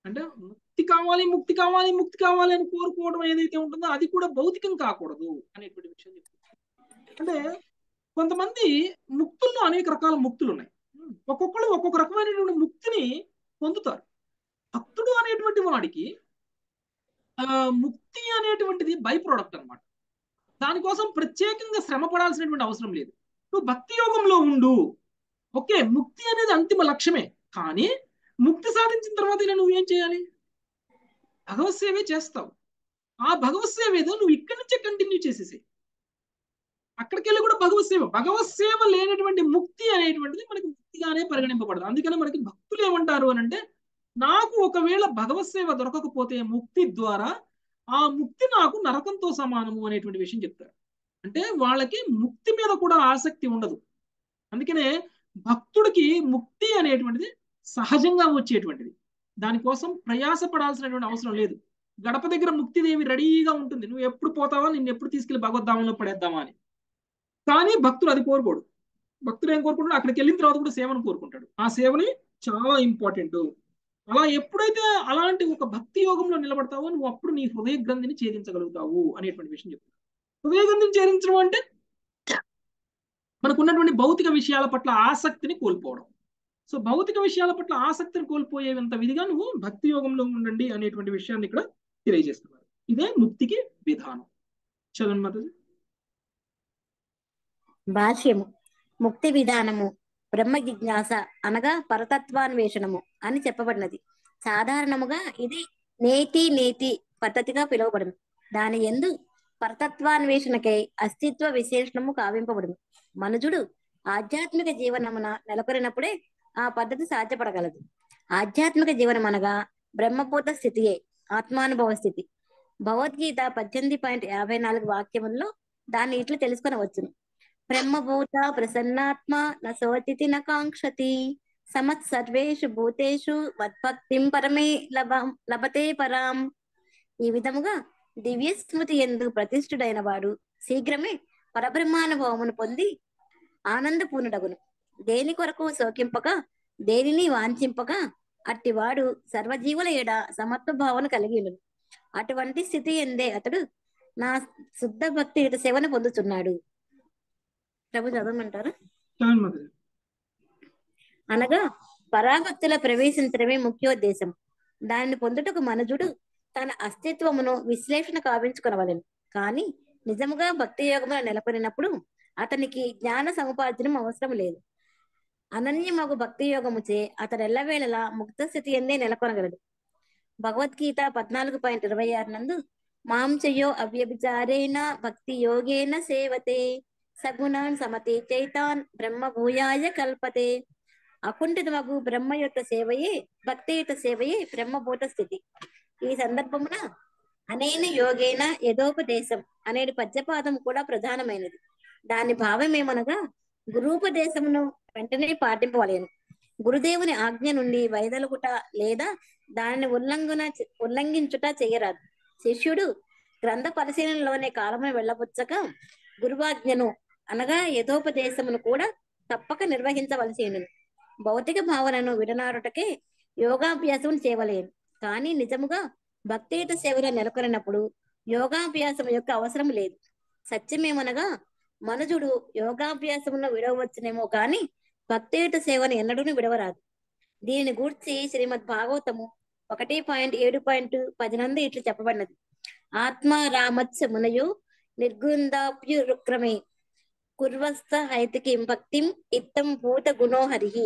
అంటే ముక్తి కావాలి ముక్తి కావాలి ముక్తి కావాలి అని కోరుకోవడం ఏదైతే ఉంటుందో అది కూడా భౌతికం కాకూడదు అనేటువంటి విషయం చెప్తుంది అంటే కొంతమంది ముక్తుల్లో అనేక రకాల ముక్తులు ఉన్నాయి ఒక్కొక్కరు ఒక్కొక్క రకమైనటువంటి ముక్తిని పొందుతారు భక్తుడు అనేటువంటి వాడికి ఆ ముక్తి అనేటువంటిది బై ప్రోడక్ట్ అనమాట దానికోసం ప్రత్యేకంగా శ్రమ పడాల్సినటువంటి అవసరం లేదు నువ్వు భక్తి యోగంలో ఉండు ఓకే ముక్తి అనేది అంతిమ లక్ష్యమే కానీ ముక్తి సాధించిన తర్వాత ఇలా నువ్వేం చేయాలి భగవత్ సేవే చేస్తావు ఆ భగవత్ సేవ ఏదో నువ్వు ఇక్కడి నుంచే కంటిన్యూ చేసేసి అక్కడికి వెళ్ళి కూడా భగవత్ సేవ భగవత్ సేవ లేనటువంటి ముక్తి అనేటువంటిది మనకి ముక్తిగానే పరిగణింపబడదు అందుకని మనకి భక్తులు ఏమంటారు అని అంటే నాకు ఒకవేళ భగవత్ సేవ దొరకకపోతే ముక్తి ద్వారా ఆ ముక్తి నాకు నరకంతో సమానము అనేటువంటి విషయం చెప్తారు అంటే వాళ్ళకి ముక్తి మీద కూడా ఆసక్తి ఉండదు అందుకనే భక్తుడికి ముక్తి అనేటువంటిది సహజంగా వచ్చేటువంటిది దానికోసం ప్రయాసపడాల్సినటువంటి అవసరం లేదు గడప దగ్గర ముక్తిదేవి రెడీగా ఉంటుంది నువ్వు ఎప్పుడు పోతావా నిన్ను ఎప్పుడు తీసుకెళ్లి భగవద్ధామంలో పడేద్దామా అని కానీ భక్తుడు అది కోరుకోడు భక్తుడు ఏం కోరుకుంటాడు అక్కడికి వెళ్ళిన తర్వాత కూడా సేవను కోరుకుంటాడు ఆ సేవని చాలా ఇంపార్టెంట్ అలా ఎప్పుడైతే అలాంటి ఒక భక్తి యోగంలో నిలబడతావో నువ్వు అప్పుడు నీ హృదయ గ్రంథిని ఛేదించగలుగుతావు అనేటువంటి విషయం చెప్తాను హృదయ గ్రంథిని ఛేదించడం అంటే మనకు ఉన్నటువంటి భౌతిక విషయాల పట్ల ఆసక్తిని కోల్పోవడం సో భౌతిక విషయాల పట్ల ఆసక్తిని కోల్పోయేంత విధిగా నువ్వు భక్తి యోగంలో ఉండండి అనేటువంటి విషయాన్ని ఇక్కడ తెలియజేస్తున్నారు ఇదే ముక్తికి విధానం చదవండి మాతాజీ భాష్యము ముక్తి విధానము బ్రహ్మ జిజ్ఞాస అనగా పరతత్వాన్వేషణము అని చెప్పబడినది సాధారణముగా ఇది నేతి నేతి పద్ధతిగా పిలువబడును దాని ఎందు పరతత్వాన్వేషణకై అస్తిత్వ విశేషణము కావింపబడును మనుజుడు ఆధ్యాత్మిక జీవనమున నెలకొరినప్పుడే ఆ పద్ధతి సాధ్యపడగలదు ఆధ్యాత్మిక జీవనం అనగా బ్రహ్మభూత స్థితియే ఆత్మానుభవ స్థితి భగవద్గీత పద్దెనిమిది పాయింట్ యాభై నాలుగు వాక్యముల్లో దాన్ని ఇట్లు తెలుసుకొని వచ్చును బ్రహ్మభూత ప్రసన్నాత్మ న శోచితి న కాంక్షతి సమత్ సర్వేషు భూతేషు మద్భక్తిం పరమే లభ లభతే పరాం ఈ విధముగా దివ్య స్మృతి ఎందు ప్రతిష్ఠుడైన వాడు శీఘ్రమే పరబ్రహ్మానుభవమును పొంది ఆనందపూర్ణుడగును దేని కొరకు శోకింపక దేనిని వాంఛింపక అట్టివాడు సర్వజీవుల ఎడ సమత్వ భావన కలిగి ఉండును అటువంటి స్థితి ఎందే అతడు నా శుద్ధ భక్తి సేవను పొందుతున్నాడు ప్రభు చదవమంటారు చదవండి మాతాజీ అనగా పరాభక్తుల ప్రవేశించడమే ముఖ్యోద్దేశం దానిని పొందుటకు మనుజుడు తన అస్తిత్వమును విశ్లేషణ కావించుకొనవలెను కానీ నిజముగా భక్తి యోగమున నెలకొనినప్పుడు అతనికి జ్ఞాన సముపార్జనం అవసరం లేదు అనన్యమగు భక్తి యోగముచే అతడు ఎల్లవేళలా ముక్త స్థితి ఎందే నెలకొనగలడు భగవద్గీత పద్నాలుగు పాయింట్ ఇరవై ఆరు నందు మాంచయో అవ్యభిచారేణ భక్తి యోగేన సేవతే సగుణాన్ సమతే చైతాన్ బ్రహ్మ భూయాయ కల్పతే అకుంఠితమగు బ్రహ్మ యొక్క సేవయే భక్తి యొక్క సేవయే బ్రహ్మభూత స్థితి ఈ సందర్భమున అనేన యోగేన యథోపదేశం అనేది పద్యపాదం కూడా ప్రధానమైనది దాని భావం ఏమనగా గురూపదేశమును వెంటనే పాటింపవలేను గురుదేవుని ఆజ్ఞ నుండి వైదొలుగుట లేదా దానిని ఉల్లంఘన ఉల్లంఘించుట చేయరాదు శిష్యుడు గ్రంథ పరిశీలనలోనే కాలమును వెళ్ళబుచ్చక గురువాజ్ఞను అనగా యథోపదేశమును కూడా తప్పక నిర్వహించవలసి ఉండును భౌతిక భావనను విడనాడుటకే యోగాభ్యాసం చేయవలేను కానీ నిజముగా భక్తియుత సేవలో నెలకొనినప్పుడు యోగాభ్యాసం యొక్క అవసరం లేదు సత్యమేమనగా మనుజుడు యోగాభ్యాసమును విడవచ్చునేమో కానీ భక్తియుత సేవను ఎన్నడూ విడవరాదు దీనిని గూర్చి శ్రీమద్ భాగవతము ఒకటి పాయింట్ ఏడు పాయింట్ పదినందు ఇట్లు చెప్పబడినది ఆత్మ రామత్స మునయు నిర్గుందాప్యురుక్రమే కుర్వస్థ హైతికిం భక్తిం ఇత్తం భూత గుణోహరి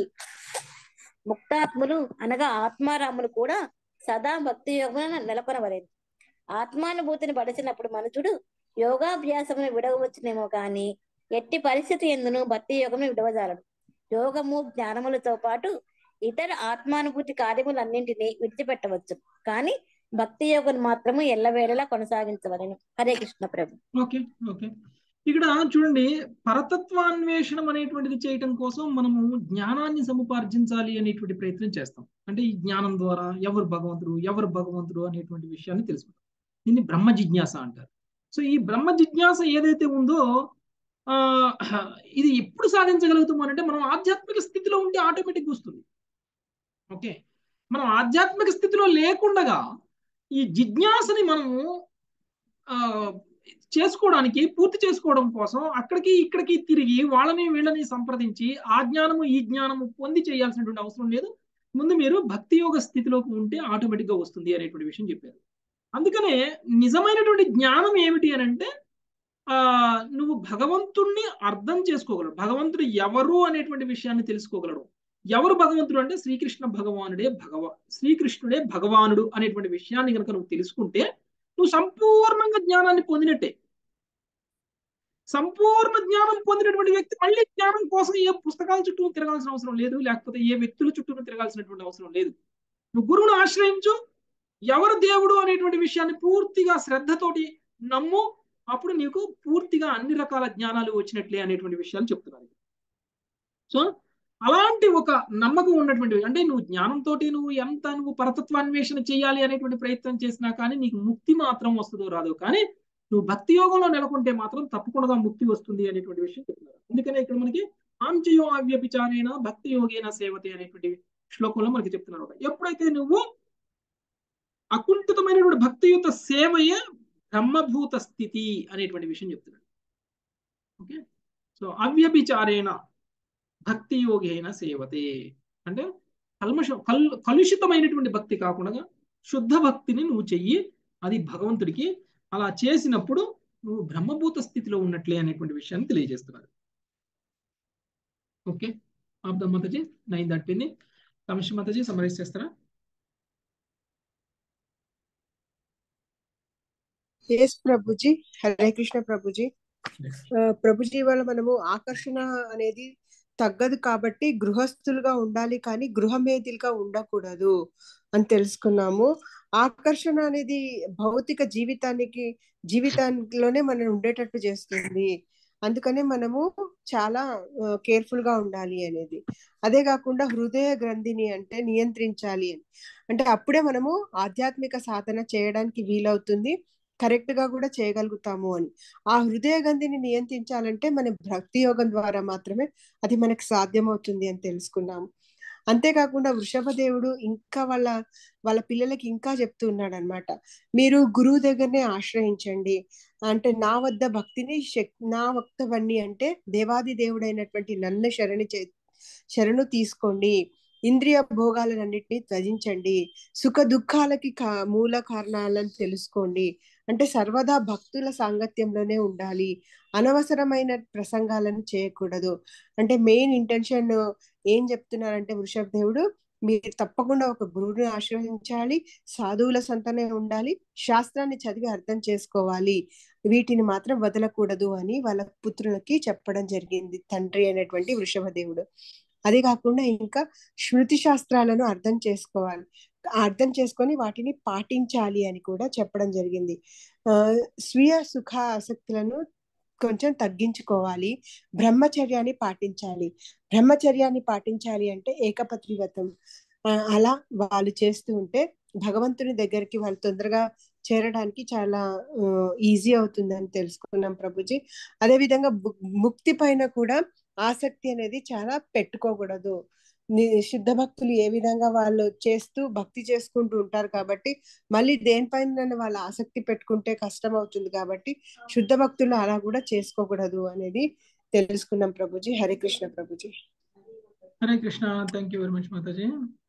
ముక్తాత్ములు అనగా ఆత్మారాములు కూడా సదా భక్తి యోగం నెలకొనవలేదు ఆత్మానుభూతిని పడిచినప్పుడు మనుషుడు యోగాభ్యాసమును విడవచ్చునేమో కానీ ఎట్టి పరిస్థితి ఎందును భక్తి యోగమును విడవజాలడు యోగము జ్ఞానములతో పాటు ఇతర ఆత్మానుభూతి కార్యములన్నింటినీ విడిచిపెట్టవచ్చు కానీ భక్తి యోగం మాత్రము ఎల్లవేళలా కొనసాగించవలను హరే కృష్ణ ప్రభు ఓకే ఓకే ఇక్కడ చూడండి పరతత్వాన్వేషణం అనేటువంటిది చేయటం కోసం మనము జ్ఞానాన్ని సముపార్జించాలి అనేటువంటి ప్రయత్నం చేస్తాం అంటే ఈ జ్ఞానం ద్వారా ఎవరు భగవంతుడు ఎవరు భగవంతుడు అనేటువంటి విషయాన్ని తెలుసుకుంటాం దీన్ని బ్రహ్మ జిజ్ఞాస అంటారు సో ఈ బ్రహ్మ జిజ్ఞాస ఏదైతే ఉందో ఆ ఇది ఎప్పుడు సాధించగలుగుతాం అంటే మనం ఆధ్యాత్మిక స్థితిలో ఉంటే ఆటోమేటిక్ వస్తుంది ఓకే మనం ఆధ్యాత్మిక స్థితిలో లేకుండగా ఈ జిజ్ఞాసని మనము ఆ చేసుకోవడానికి పూర్తి చేసుకోవడం కోసం అక్కడికి ఇక్కడికి తిరిగి వాళ్ళని వీళ్ళని సంప్రదించి ఆ జ్ఞానము ఈ జ్ఞానము పొంది చేయాల్సినటువంటి అవసరం లేదు ముందు మీరు భక్తి యోగ స్థితిలోకి ఉంటే ఆటోమేటిక్ గా వస్తుంది అనేటువంటి విషయం చెప్పారు అందుకనే నిజమైనటువంటి జ్ఞానం ఏమిటి అని అంటే ఆ నువ్వు భగవంతుణ్ణి అర్థం చేసుకోగలడు భగవంతుడు ఎవరు అనేటువంటి విషయాన్ని తెలుసుకోగలడు ఎవరు భగవంతుడు అంటే శ్రీకృష్ణ భగవానుడే భగవ శ్రీకృష్ణుడే భగవానుడు అనేటువంటి విషయాన్ని కనుక నువ్వు తెలుసుకుంటే నువ్వు సంపూర్ణంగా జ్ఞానాన్ని పొందినట్టే సంపూర్ణ జ్ఞానం పొందినటువంటి వ్యక్తి మళ్ళీ జ్ఞానం కోసం ఏ పుస్తకాల చుట్టూ తిరగాల్సిన అవసరం లేదు లేకపోతే ఏ వ్యక్తుల చుట్టూ తిరగాల్సినటువంటి అవసరం లేదు నువ్వు గురువును ఆశ్రయించు ఎవరు దేవుడు అనేటువంటి విషయాన్ని పూర్తిగా శ్రద్ధతోటి నమ్ము అప్పుడు నీకు పూర్తిగా అన్ని రకాల జ్ఞానాలు వచ్చినట్లే అనేటువంటి విషయాలు చెప్తున్నారు సో అలాంటి ఒక నమ్మకం ఉన్నటువంటి అంటే నువ్వు జ్ఞానంతో నువ్వు ఎంత నువ్వు పరతత్వాన్వేషణ చేయాలి అనేటువంటి ప్రయత్నం చేసినా కానీ నీకు ముక్తి మాత్రం వస్తుందో రాదో కానీ నువ్వు భక్తి యోగంలో నెలకొంటే మాత్రం తప్పకుండా ముక్తి వస్తుంది అనేటువంటి విషయం చెప్తున్నారు అందుకనే ఇక్కడ మనకి ఆంచయో అవ్యభిచారేణ భక్తి యోగేన సేవతే అనేటువంటి శ్లోకంలో మనకి చెప్తున్నారు ఎప్పుడైతే నువ్వు అకుంఠితమైనటువంటి భక్తియుత సేవయే బ్రహ్మభూత స్థితి అనేటువంటి విషయం చెప్తున్నాడు ఓకే సో అవ్యభిచారేణ భక్తి యోగేన సేవతే అంటే కల్మషం కల్ కలుషితమైనటువంటి భక్తి కాకుండా శుద్ధ భక్తిని నువ్వు చెయ్యి అది భగవంతుడికి అలా చేసినప్పుడు నువ్వు బ్రహ్మభూత స్థితిలో ఉన్నట్లే అనేటువంటి విషయాన్ని తెలియజేస్తున్నారు ఓకే ఆబ్దా మాతాజీ నైన్ దాటిపోయింది రమేష్ మాతాజీ సమరైజ్ చేస్తారా ఎస్ ప్రభుజీ హరే కృష్ణ ప్రభుజీ ప్రభుజీ వల్ల మనము ఆకర్షణ అనేది తగ్గదు కాబట్టి గృహస్థులుగా ఉండాలి కానీ గృహమేదిలుగా ఉండకూడదు అని తెలుసుకున్నాము ఆకర్షణ అనేది భౌతిక జీవితానికి జీవితంలోనే మనం ఉండేటట్టు చేస్తుంది అందుకనే మనము చాలా కేర్ఫుల్ గా ఉండాలి అనేది అదే కాకుండా హృదయ గ్రంథిని అంటే నియంత్రించాలి అని అంటే అప్పుడే మనము ఆధ్యాత్మిక సాధన చేయడానికి వీలవుతుంది కరెక్ట్ గా కూడా చేయగలుగుతాము అని ఆ హృదయ గంధిని నియంత్రించాలంటే మన భక్తి యోగం ద్వారా మాత్రమే అది మనకు సాధ్యమవుతుంది అని తెలుసుకున్నాము అంతేకాకుండా వృషభదేవుడు ఇంకా వాళ్ళ వాళ్ళ పిల్లలకి ఇంకా చెప్తూ ఉన్నాడు అనమాట మీరు గురువు దగ్గరనే ఆశ్రయించండి అంటే నా వద్ద భక్తిని నా వక్తవన్నీ అంటే దేవాది దేవుడైనటువంటి నన్ను శరణి చే శరణు తీసుకోండి ఇంద్రియ భోగాలన్నింటినీ త్వజించండి సుఖ దుఃఖాలకి మూల కారణాలను తెలుసుకోండి అంటే సర్వదా భక్తుల సాంగత్యంలోనే ఉండాలి అనవసరమైన ప్రసంగాలను చేయకూడదు అంటే మెయిన్ ఇంటెన్షన్ ఏం చెప్తున్నారంటే వృషభ దేవుడు మీరు తప్పకుండా ఒక గురువుని ఆశ్రయించాలి సాధువుల సంతనే ఉండాలి శాస్త్రాన్ని చదివి అర్థం చేసుకోవాలి వీటిని మాత్రం వదలకూడదు అని వాళ్ళ పుత్రులకి చెప్పడం జరిగింది తండ్రి అయినటువంటి వృషభదేవుడు అదే కాకుండా ఇంకా శృతి శాస్త్రాలను అర్థం చేసుకోవాలి అర్థం చేసుకొని వాటిని పాటించాలి అని కూడా చెప్పడం జరిగింది ఆ స్వీయ సుఖ ఆసక్తులను కొంచెం తగ్గించుకోవాలి బ్రహ్మచర్యాన్ని పాటించాలి బ్రహ్మచర్యాన్ని పాటించాలి అంటే ఏకపత్రి వ్రతం అలా వాళ్ళు చేస్తూ ఉంటే భగవంతుని దగ్గరికి వాళ్ళు తొందరగా చేరడానికి చాలా ఈజీ అవుతుందని తెలుసుకున్నాం ప్రభుజీ అదే విధంగా ముక్తి పైన కూడా ఆసక్తి అనేది చాలా పెట్టుకోకూడదు శుద్ధ భక్తులు ఏ విధంగా వాళ్ళు చేస్తూ భక్తి చేసుకుంటూ ఉంటారు కాబట్టి మళ్ళీ దేనిపైన వాళ్ళ ఆసక్తి పెట్టుకుంటే కష్టం అవుతుంది కాబట్టి శుద్ధ భక్తులు అలా కూడా చేసుకోకూడదు అనేది తెలుసుకున్నాం ప్రభుజీ హరే కృష్ణ ప్రభుజీ Hare Krishna thank you very much Mataji